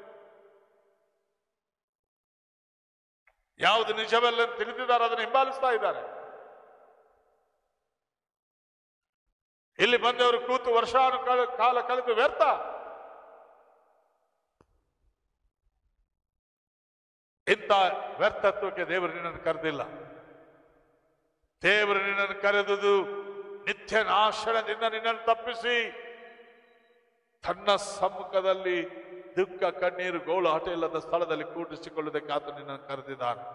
ಯಾವುದು ನಿಜವೆಲ್ಲ ತಿಳಿದಿದ್ದಾರೆ ಅದನ್ನು ಹಿಂಬಾಲಿಸ್ತಾ ಇದ್ದಾರೆ ಇಲ್ಲಿ ಬಂದವರು ಕೂತು ವರ್ಷಾನು ಕಾಲ ಕಳೆದು ವ್ಯರ್ಥ ಇಂಥ ವ್ಯರ್ಥತ್ವಕ್ಕೆ ದೇವರು ನಿನ್ನನ್ನು ಕರೆದಿಲ್ಲ ದೇವರು ನಿನ್ನನ್ನು ಕರೆದುದು ನಿತ್ಯ ನಾಶನದಿಂದ ನಿನ್ನನ್ನು ತಪ್ಪಿಸಿ ತನ್ನ ಸಮ್ಮುಖದಲ್ಲಿ ದುಃಖ ಕಣ್ಣೀರು ಗೋಳಾಟ ಇಲ್ಲದ ಸ್ಥಳದಲ್ಲಿ ಕೂಡಿಸಿಕೊಳ್ಳುವುದಕ್ಕೆ ಆತ ನಿನ್ನನ್ನು ಕರೆದಿದ್ದಾನೆ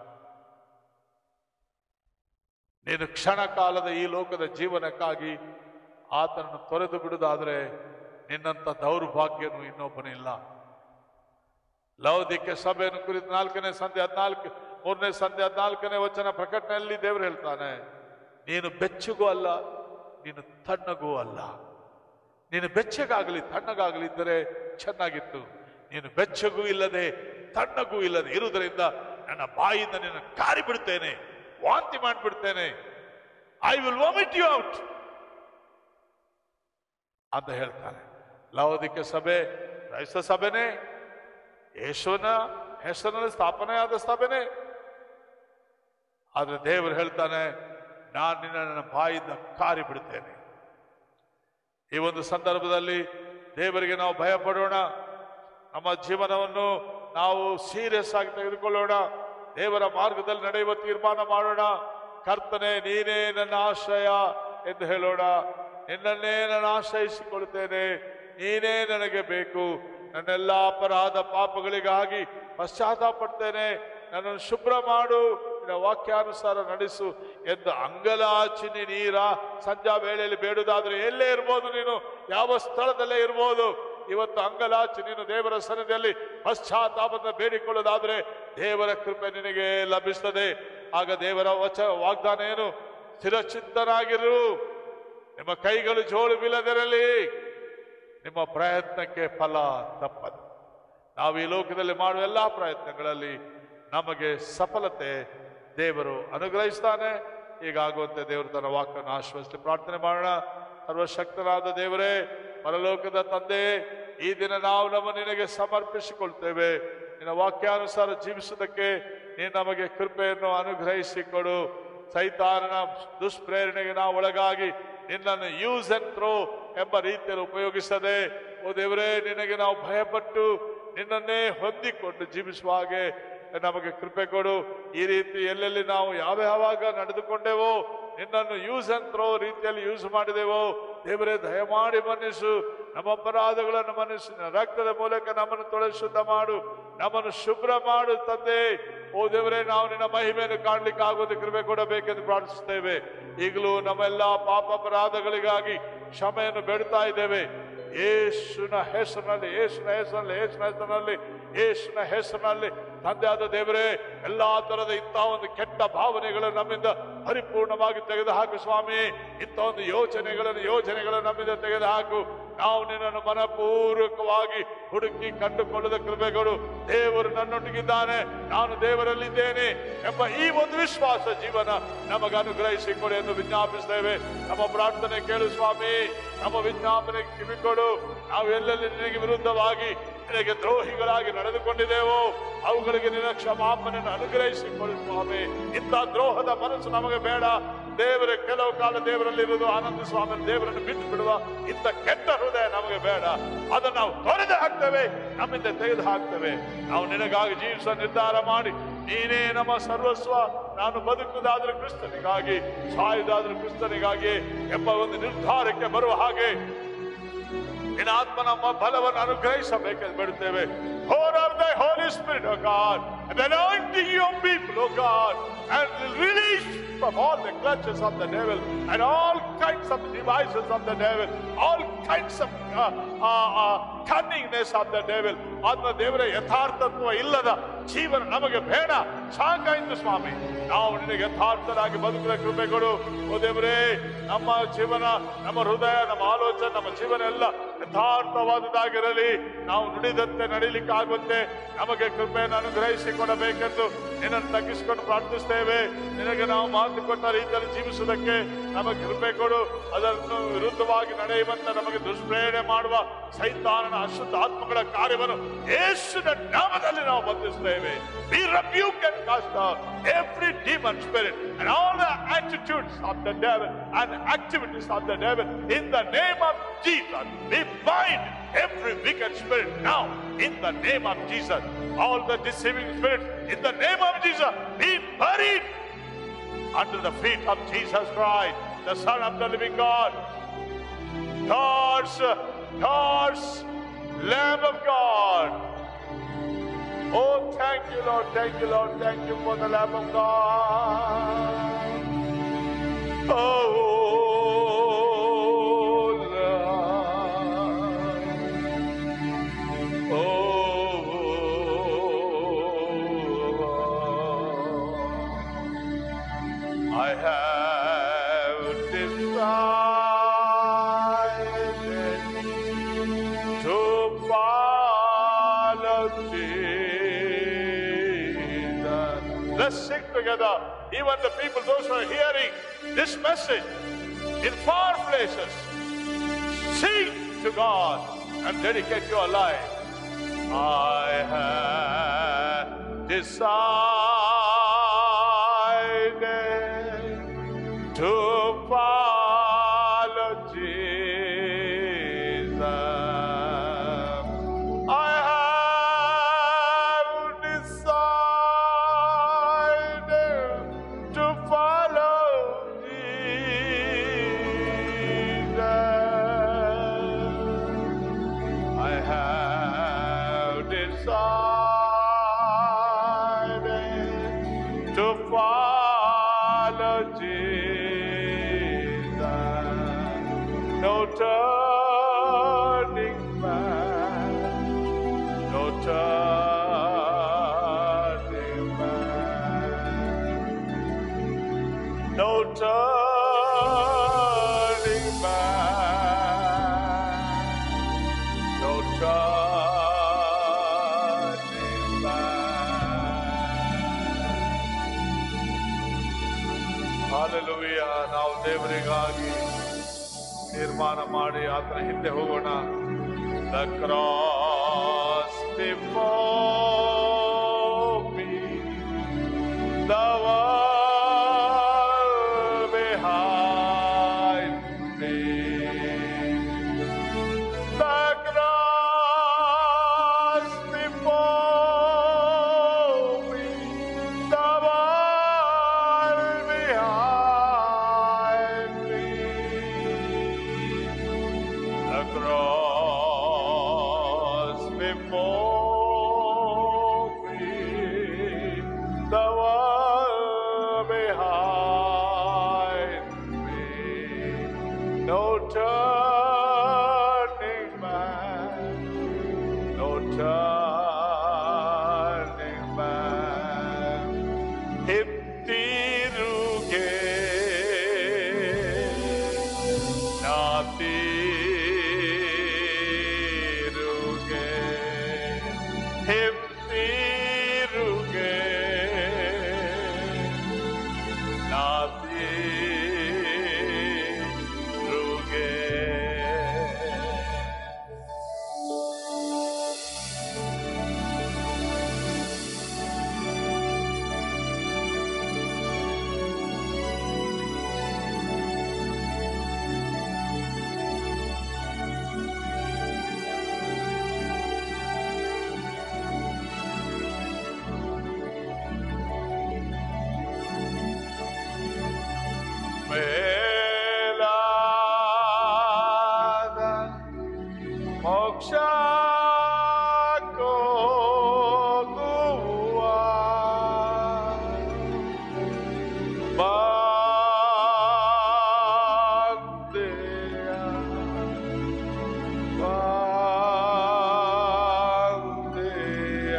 ನೀನು ಕ್ಷಣ ಕಾಲದ ಈ ಲೋಕದ ಜೀವನಕ್ಕಾಗಿ ಆತನನ್ನು ತೊರೆದು ಬಿಡುವುದಾದ್ರೆ ನಿನ್ನಂತ ದೌರ್ಭಾಗ್ಯನು ಇನ್ನೊಬ್ಬನಿಲ್ಲ ಲೌದಿಕ ಸಭೆಯನ್ನು ಕುರಿತು ನಾಲ್ಕನೇ ಸಂಧೆ ಹದಿನಾಲ್ಕು ಮೂರನೇ ಸಂಧೆ ಹದಿನಾಲ್ಕನೇ ವಚನ ಪ್ರಕಟಣೆಯಲ್ಲಿ ದೇವರು ಹೇಳ್ತಾನೆ ನೀನು ಬೆಚ್ಚಗೂ ಅಲ್ಲ ನೀನು ತಣ್ಣಗೂ ಅಲ್ಲ ನೀನು ಬೆಚ್ಚಗಾಗಲಿ ತಣ್ಣಗಾಗಲಿ ಇದ್ದರೆ ಚೆನ್ನಾಗಿತ್ತು ನೀನು ಬೆಚ್ಚಗೂ ಇಲ್ಲದೆ ತಣ್ಣಗೂ ಇಲ್ಲದೆ ಇರುವುದರಿಂದ ನನ್ನ ಬಾಯಿಂದ ನಿನ್ನ ಕಾರಿ ಬಿಡ್ತೇನೆ ವಾಂತಿ ಮಾಡಿಬಿಡ್ತೇನೆ I will vomit you out ಅಂತ ಹೇಳ್ತಾನೆ ಲವದಿಕ ಸಭೆ ಕ್ರೈಸ್ತ ಸಭೆನೇ ಯೇಸುವನ ಹೆಸರಿನಲ್ಲಿ ಸ್ಥಾಪನೆಯಾದ ಸಭೆನೇ ಆದ್ರೆ ದೇವರು ಹೇಳ್ತಾನೆ ನಾನು ನಿನ್ನ ನನ್ನ ಬಾಯಿಂದ ಕಾರಿ ಬಿಡುತ್ತೇನೆ ಈ ಒಂದು ಸಂದರ್ಭದಲ್ಲಿ ದೇವರಿಗೆ ನಾವು ಭಯ ಪಡೋಣ ನಮ್ಮ ಜೀವನವನ್ನು ನಾವು ಸೀರಿಯಸ್ ಆಗಿ ತೆಗೆದುಕೊಳ್ಳೋಣ ದೇವರ ಮಾರ್ಗದಲ್ಲಿ ನಡೆಯುವ ತೀರ್ಮಾನ ಮಾಡೋಣ ಕರ್ತನೆ ನೀನೇ ನನ್ನ ಆಶ್ರಯ ಎಂದು ಹೇಳೋಣ ನಿನ್ನನ್ನೇ ನಾನು ಆಶ್ರಯಿಸಿಕೊಳ್ಳುತ್ತೇನೆ ನೀನೇ ನನಗೆ ಬೇಕು ನನ್ನೆಲ್ಲ ಅಪರಾಧ ಪಾಪಗಳಿಗಾಗಿ ಪಶ್ಚಾತ್ತಾಪಡ್ತೇನೆ ನನ್ನನ್ನು ಶುಭ್ರ ಮಾಡು ನಿನ್ನ ವಾಕ್ಯಾನುಸಾರ ನಡೆಸು ಎಂದು ಅಂಗಲಾಚಿನಿ ನೀರ ಸಂಜಾ ವೇಳೆಯಲ್ಲಿ ಬೇಡುವುದಾದ್ರೆ ಎಲ್ಲೇ ಇರ್ಬೋದು ನೀನು ಯಾವ ಸ್ಥಳದಲ್ಲೇ ಇರ್ಬೋದು ಇವತ್ತು ಅಂಗಲಾಚಿ ನೀನು ದೇವರ ಸನ್ನಿಧಿಯಲ್ಲಿ ಪಶ್ಚಾತ್ತಾಪದ ಬೇಡಿಕೊಳ್ಳೋದಾದ್ರೆ ದೇವರ ಕೃಪೆ ನಿನಗೆ ಲಭಿಸ್ತದೆ ಆಗ ದೇವರ ವಚ ವಾಗ್ದಾನ ಏನು ಸ್ಥಿರಚಿತ್ತನಾಗಿರು ನಿಮ್ಮ ಕೈಗಳು ಜೋಳು ಬೀಳದಿರಲಿ ನಿಮ್ಮ ಪ್ರಯತ್ನಕ್ಕೆ ಫಲ ತಪ್ಪದು ನಾವು ಈ ಲೋಕದಲ್ಲಿ ಮಾಡುವ ಎಲ್ಲಾ ಪ್ರಯತ್ನಗಳಲ್ಲಿ ನಮಗೆ ಸಫಲತೆ ದೇವರು ಅನುಗ್ರಹಿಸ್ತಾನೆ ಹೀಗಾಗುವಂತೆ ದೇವರು ತನ್ನ ವಾಕನ್ನು ಆಶ್ವಸಿಸಿ ಪ್ರಾರ್ಥನೆ ಮಾಡೋಣ ಸರ್ವಶಕ್ತನಾದ ದೇವರೇ ಪರಲೋಕದ ತಂದೆ ಈ ದಿನ ನಾವು ನಮ್ಮ ನಿನಗೆ ಸಮರ್ಪಿಸಿಕೊಳ್ತೇವೆ ನಿನ್ನ ವಾಕ್ಯಾನುಸಾರ ಜೀವಿಸುವುದಕ್ಕೆ ನೀನು ನಮಗೆ ಕೃಪೆಯನ್ನು ಅನುಗ್ರಹಿಸಿಕೊಡು ಸೈತಾನನ ದುಷ್ಪ್ರೇರಣೆಗೆ ನಾವು ಒಳಗಾಗಿ ನಿನ್ನನ್ನು ಯೂಸ್ ಅಂಡ್ ಥ್ರೋ ಎಂಬ ರೀತಿಯಲ್ಲಿ ಉಪಯೋಗಿಸದೆ ಓ ದೇವರೇ ನಿನಗೆ ನಾವು ಭಯಪಟ್ಟು ನಿನ್ನನ್ನೇ ಹೊಂದಿಕೊಂಡು ಜೀವಿಸುವ ಹಾಗೆ ನಮಗೆ ಕೃಪೆ ಕೊಡು ಈ ರೀತಿ ಎಲ್ಲೆಲ್ಲಿ ನಾವು ಯಾವ ಯಾವಾಗ ನಡೆದುಕೊಂಡೆವೋ ನಿನ್ನನ್ನು ಯೂಸ್ ಅಂಡ್ ಥ್ರೋ ರೀತಿಯಲ್ಲಿ ಯೂಸ್ ಮಾಡಿದೆವೋ ದೇವರೇ ದಯಮಾಡಿ ಮನ್ನಿಸು ನಮ್ಮ ಅಪರಾಧಗಳನ್ನು ಮನ್ನಿಸು ನಿನ್ನ ರಕ್ತದ ಮೂಲಕ ನಮ್ಮನ್ನು ತೊಳೆದು ಶುದ್ಧ ಮಾಡು ನಮ್ಮನ್ನು ಶುಭ್ರ ಮಾಡು ತಂದೆ ಓ ದೇವರೇ ನಾವು ನಿನ್ನ ಮಹಿಮೆಯನ್ನು ಕಾಣ್ಲಿಕ್ಕೆ ಆಗೋದು ಕೃಪೆ ಕೊಡಬೇಕೆಂದು ಪ್ರಾರ್ಥಿಸುತ್ತೇವೆ ಈಗಲೂ ನಮ್ಮೆಲ್ಲ ಪಾಪ ಅಪರಾಧಗಳಿಗಾಗಿ ಕ್ಷಮೆಯನ್ನು ಬೇಡ್ತಾ ಇದ್ದೇವೆ ಯೇಸುನ ಹೆಸರಿನಲ್ಲಿ ಯೇಸುನ ಹೆಸರಿನಲ್ಲಿ ಯೇಸುನ ಹೆಸರಿನಲ್ಲಿ ಯೇಸುನ ಹೆಸರಿನಲ್ಲಿ ತಂದೆಯಾದ ದೇವರೇ ಎಲ್ಲಾ ತರದ ಇಂತಹ ಒಂದು ಕೆಟ್ಟ ಭಾವನೆಗಳನ್ನು ನಮ್ಮಿಂದ ಪರಿಪೂರ್ಣವಾಗಿ ತೆಗೆದುಹಾಕು ಸ್ವಾಮಿ ಇಂಥ ಒಂದು ಯೋಚನೆಗಳನ್ನು ಯೋಜನೆಗಳನ್ನು ನಮ್ಮಿಂದ ತೆಗೆದುಹಾಕು ನಾವು ನಿನ್ನನ್ನು ಮನಪೂರ್ವಕವಾಗಿ ಹುಡುಕಿ ಕಂಡುಕೊಳ್ಳದ ಕೃಪೆಗಳು ದೇವರು ನನ್ನೊಟ್ಟಿಗಿದ್ದಾನೆ ನಾನು ದೇವರಲ್ಲಿದ್ದೇನೆ ಎಂಬ ಈ ಒಂದು ವಿಶ್ವಾಸ ಜೀವನ ನಮಗೆ ಅನುಗ್ರಹಿಸಿಕೊಡು ಎಂದು ವಿಜ್ಞಾಪಿಸ್ತೇವೆ ನಮ್ಮ ಪ್ರಾರ್ಥನೆ ಕೇಳು ಸ್ವಾಮಿ ನಮ್ಮ ವಿಜ್ಞಾಪನೆ ಕಿವಿಕೊಡು ನಾವು ಎಲ್ಲೆಲ್ಲಿ ನಿನಗೆ ವಿರುದ್ಧವಾಗಿ ನಿನಗೆ ದ್ರೋಹಿಗಳಾಗಿ ನಡೆದುಕೊಂಡಿದ್ದೇವೋ ಅವುಗಳಿಗೆ ನಿನ್ನ ಕ್ಷಮಾಪಣೆಯನ್ನು ಅನುಗ್ರಹಿಸಿಕೊಳ್ಳು ಸ್ವಾಮಿ ಇಂಥ ದ್ರೋಹದ ಮನಸ್ಸು ನಮಗೆ ಬೇಡ ದೇವರ ಕೆಲವು ಕಾಲ ದೇವರಲ್ಲಿರುವುದು ಆನಂದ ಸ್ವಾಮಿ ದೇವರನ್ನು ಬಿಟ್ಟು ಬಿಡುವ ಇಂಥ ಕೆಟ್ಟ ಹೃದಯ ನಮಗೆ ಬೇಡ ಅದನ್ನು ನಾವು ತೊರೆದು ಹಾಕ್ತೇವೆ ನಮ್ಮಿಂದ ತೆಗೆದು ಹಾಕ್ತೇವೆ ನಾವು ನಿನಗಾಗಿ ಜೀವಿಸುವ ನಿರ್ಧಾರ ಮಾಡಿ ನೀನೇ ನಮ್ಮ ಸರ್ವಸ್ವ ನಾನು ಬದುಕುವುದಾದ್ರೂ ಕ್ರಿಸ್ತನಿಗಾಗಿ ಸಾಯುವುದಾದ್ರೂ ಕ್ರಿಸ್ತನಿಗಾಗಿ ಎಂಬ ಒಂದು ನಿರ್ಧಾರಕ್ಕೆ ಬರುವ ಹಾಗೆ ನಿನ್ನ ಆತ್ಮ ನಮ್ಮ ಬಲವನ್ನು ಅನುಗ್ರಹಿಸಬೇಕೆಂದು ಬಿಡುತ್ತೇವೆ Pour out thy Holy Spirit, O God, and anointing your people, O God, and release from all the clutches of the devil and all kinds of devices of the devil, all kinds of uh, uh, uh, cunningness of the devil. ಆತ್ಮ ದೇವರ ಯಥಾರ್ಥತ್ವ ಇಲ್ಲದ ಜೀವನ ನಮಗೆ ಬೇಡ ಸಾಕಾಯ್ತು ಸ್ವಾಮಿ ನಾವು ನಿನಗೆ ಯಥಾರ್ಥರಾಗಿ ಬದುಕಿದ ಕೃಪೆ ಕೊಡು ಓ ದೇವರೇ ನಮ್ಮ ಜೀವನ ನಮ್ಮ ಹೃದಯ ನಮ್ಮ ಆಲೋಚನೆ ನಮ್ಮ ಜೀವನ ಎಲ್ಲ ಯಥಾರ್ಥವಾದದಾಗಿರಲಿ ನಾವು ನುಡಿದಂತೆ ನಡೀಲಿಕ್ಕೆ ಆಗುತ್ತೆ ನಮಗೆ ಕೃಪೆಯನ್ನು ಅನುಗ್ರಹಿಸಿಕೊಡಬೇಕೆಂದು ನಿನ್ನನ್ನು ತಗ್ಗಿಸಿಕೊಂಡು ಪ್ರಾರ್ಥಿಸ್ತೇವೆ ನಿನಗೆ ನಾವು ಮಾತು ಕೊಟ್ಟ ರೀತಿಯಲ್ಲಿ ಜೀವಿಸುವುದಕ್ಕೆ ನಮಗೆ ಕೃಪೆ ಕೊಡು ಅದನ್ನು ವಿರುದ್ಧವಾಗಿ ನಡೆಯುವಂತೆ ನಮಗೆ ದುಷ್ಪ್ರೇರಣೆ ಮಾಡುವ ಸೈತಾನನ ಅಶುದ್ಧ ಆತ್ಮಗಳ ಕಾರ್ಯವನ್ನು ಯೇಸುವಿನ ನಾಮದಲ್ಲಿ ನಾವು ಬಂಧಿಸ್ತೇವೆ We rebuke and cast out every demon spirit and all the attitudes of the devil and activities of the devil in the name of Jesus. We bind every wicked spirit now in the name of Jesus. All the deceiving spirits in the name of Jesus be buried under the feet of Jesus Christ, the Son of the living God. God's, God's Lamb of God. Oh, thank you, Lord. Thank you, Lord. Thank you for the Lamb of God. Oh, Lord. Oh, I have decided to follow Jesus. Let's sing together. Even the people, those who are hearing this message in far places, sing to God and dedicate your life. I have decided to follow Jesus. I have decided to follow Jesus. I have decided to follow Jesus. No turning back, no turning back, no turning back. ಹಾಲೆಲುವಿಯ ನಾವು ದೇವರಿಗಾಗಿ ತೀರ್ಮಾನ ಮಾಡಿ ಆತನ ಹಿಂದೆ ಹೋಗೋಣ the cross before me the world behind me. The cross before me, the world behind me. The cross before me, the world behind me. No turning back, no turning back. ಹಿಂತಿರುಗೆ ನಾತೀರುಗೆ ಹಿಂತಿರುಗೆ ನಾತೀರುಗೆ ಮೇಲಾದ ಮೋಕ್ಷ ಕೋಗುವ ಭಕ್ತಿಯ ಭಕ್ತಿಯ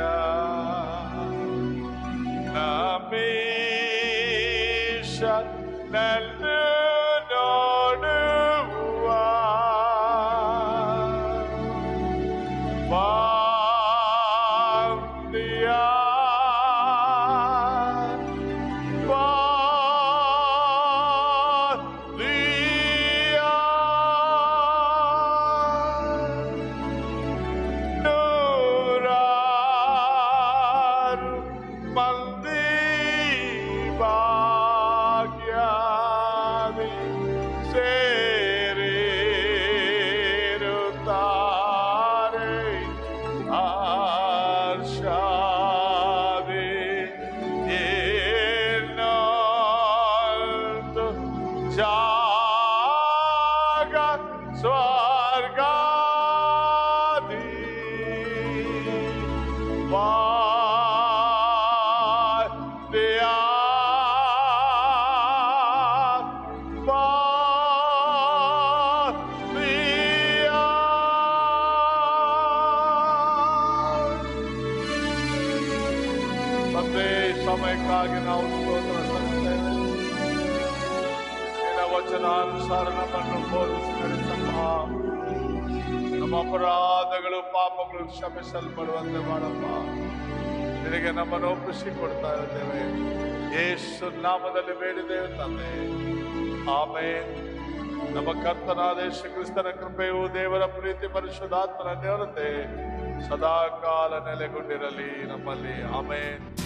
ನಮೀಶ ನಲ್ಲು ನೋಡುವ ಭಕ್ತಿಯ ಭಕ್ತಿಯ ನೂರಾರು ಮಂದಿ ಭಾಗ್ಯಾದಿ ಸೇರಿರುತ್ತಾರೆ ಆರ್ಷಾದಿ ಏನೊಂದು ಜಾಗ ಸ್ವರ್ಗಾದಿ ವಾದ್ಯ ವಾದ್ಯ ಮತ್ತೆ ಈ ಸಮಯಕ್ಕಾಗಿ ನಾವು ಸ್ತೋತ್ರ ಸಲ್ಲಿಸ್ತೇವೆ ನಿನ್ನ ವಚನಾನುಸಾರ ನಮ್ಮನ್ನು ಬೋಧಿಸಿ ನಡೆಸಮ್ಮ ನಮ್ಮ ಅಪರಾಧಗಳು ಪಾಪಗಳು ಕ್ಷಮಿಸಲ್ಪಡುವಂತೆ ಮಾಡಪ್ಪ ನಿನಗೆ ನಮ್ಮನ್ನು ಒಪ್ಪಿಸಿ ಕೊಡ್ತಾ ಇದ್ದೇವೆ ಯೇಸು ನಾಮದಲ್ಲಿ ಬೇಡಿದ್ದೇವೆ ತಂದೆ ಆಮೇಲೆ ನಮ್ಮ ಕರ್ತನಾದ ಯೇಸು ಕ್ರಿಸ್ತನ ಕೃಪೆಯು ದೇವರ ಪ್ರೀತಿ ಪರಿಶುದ್ಧಾತ್ಮನ ನೇರತೆ ಸದಾ ಕಾಲ ನೆಲೆಗೊಂಡಿರಲಿ ನಮ್ಮಲ್ಲಿ ಆಮೇನ್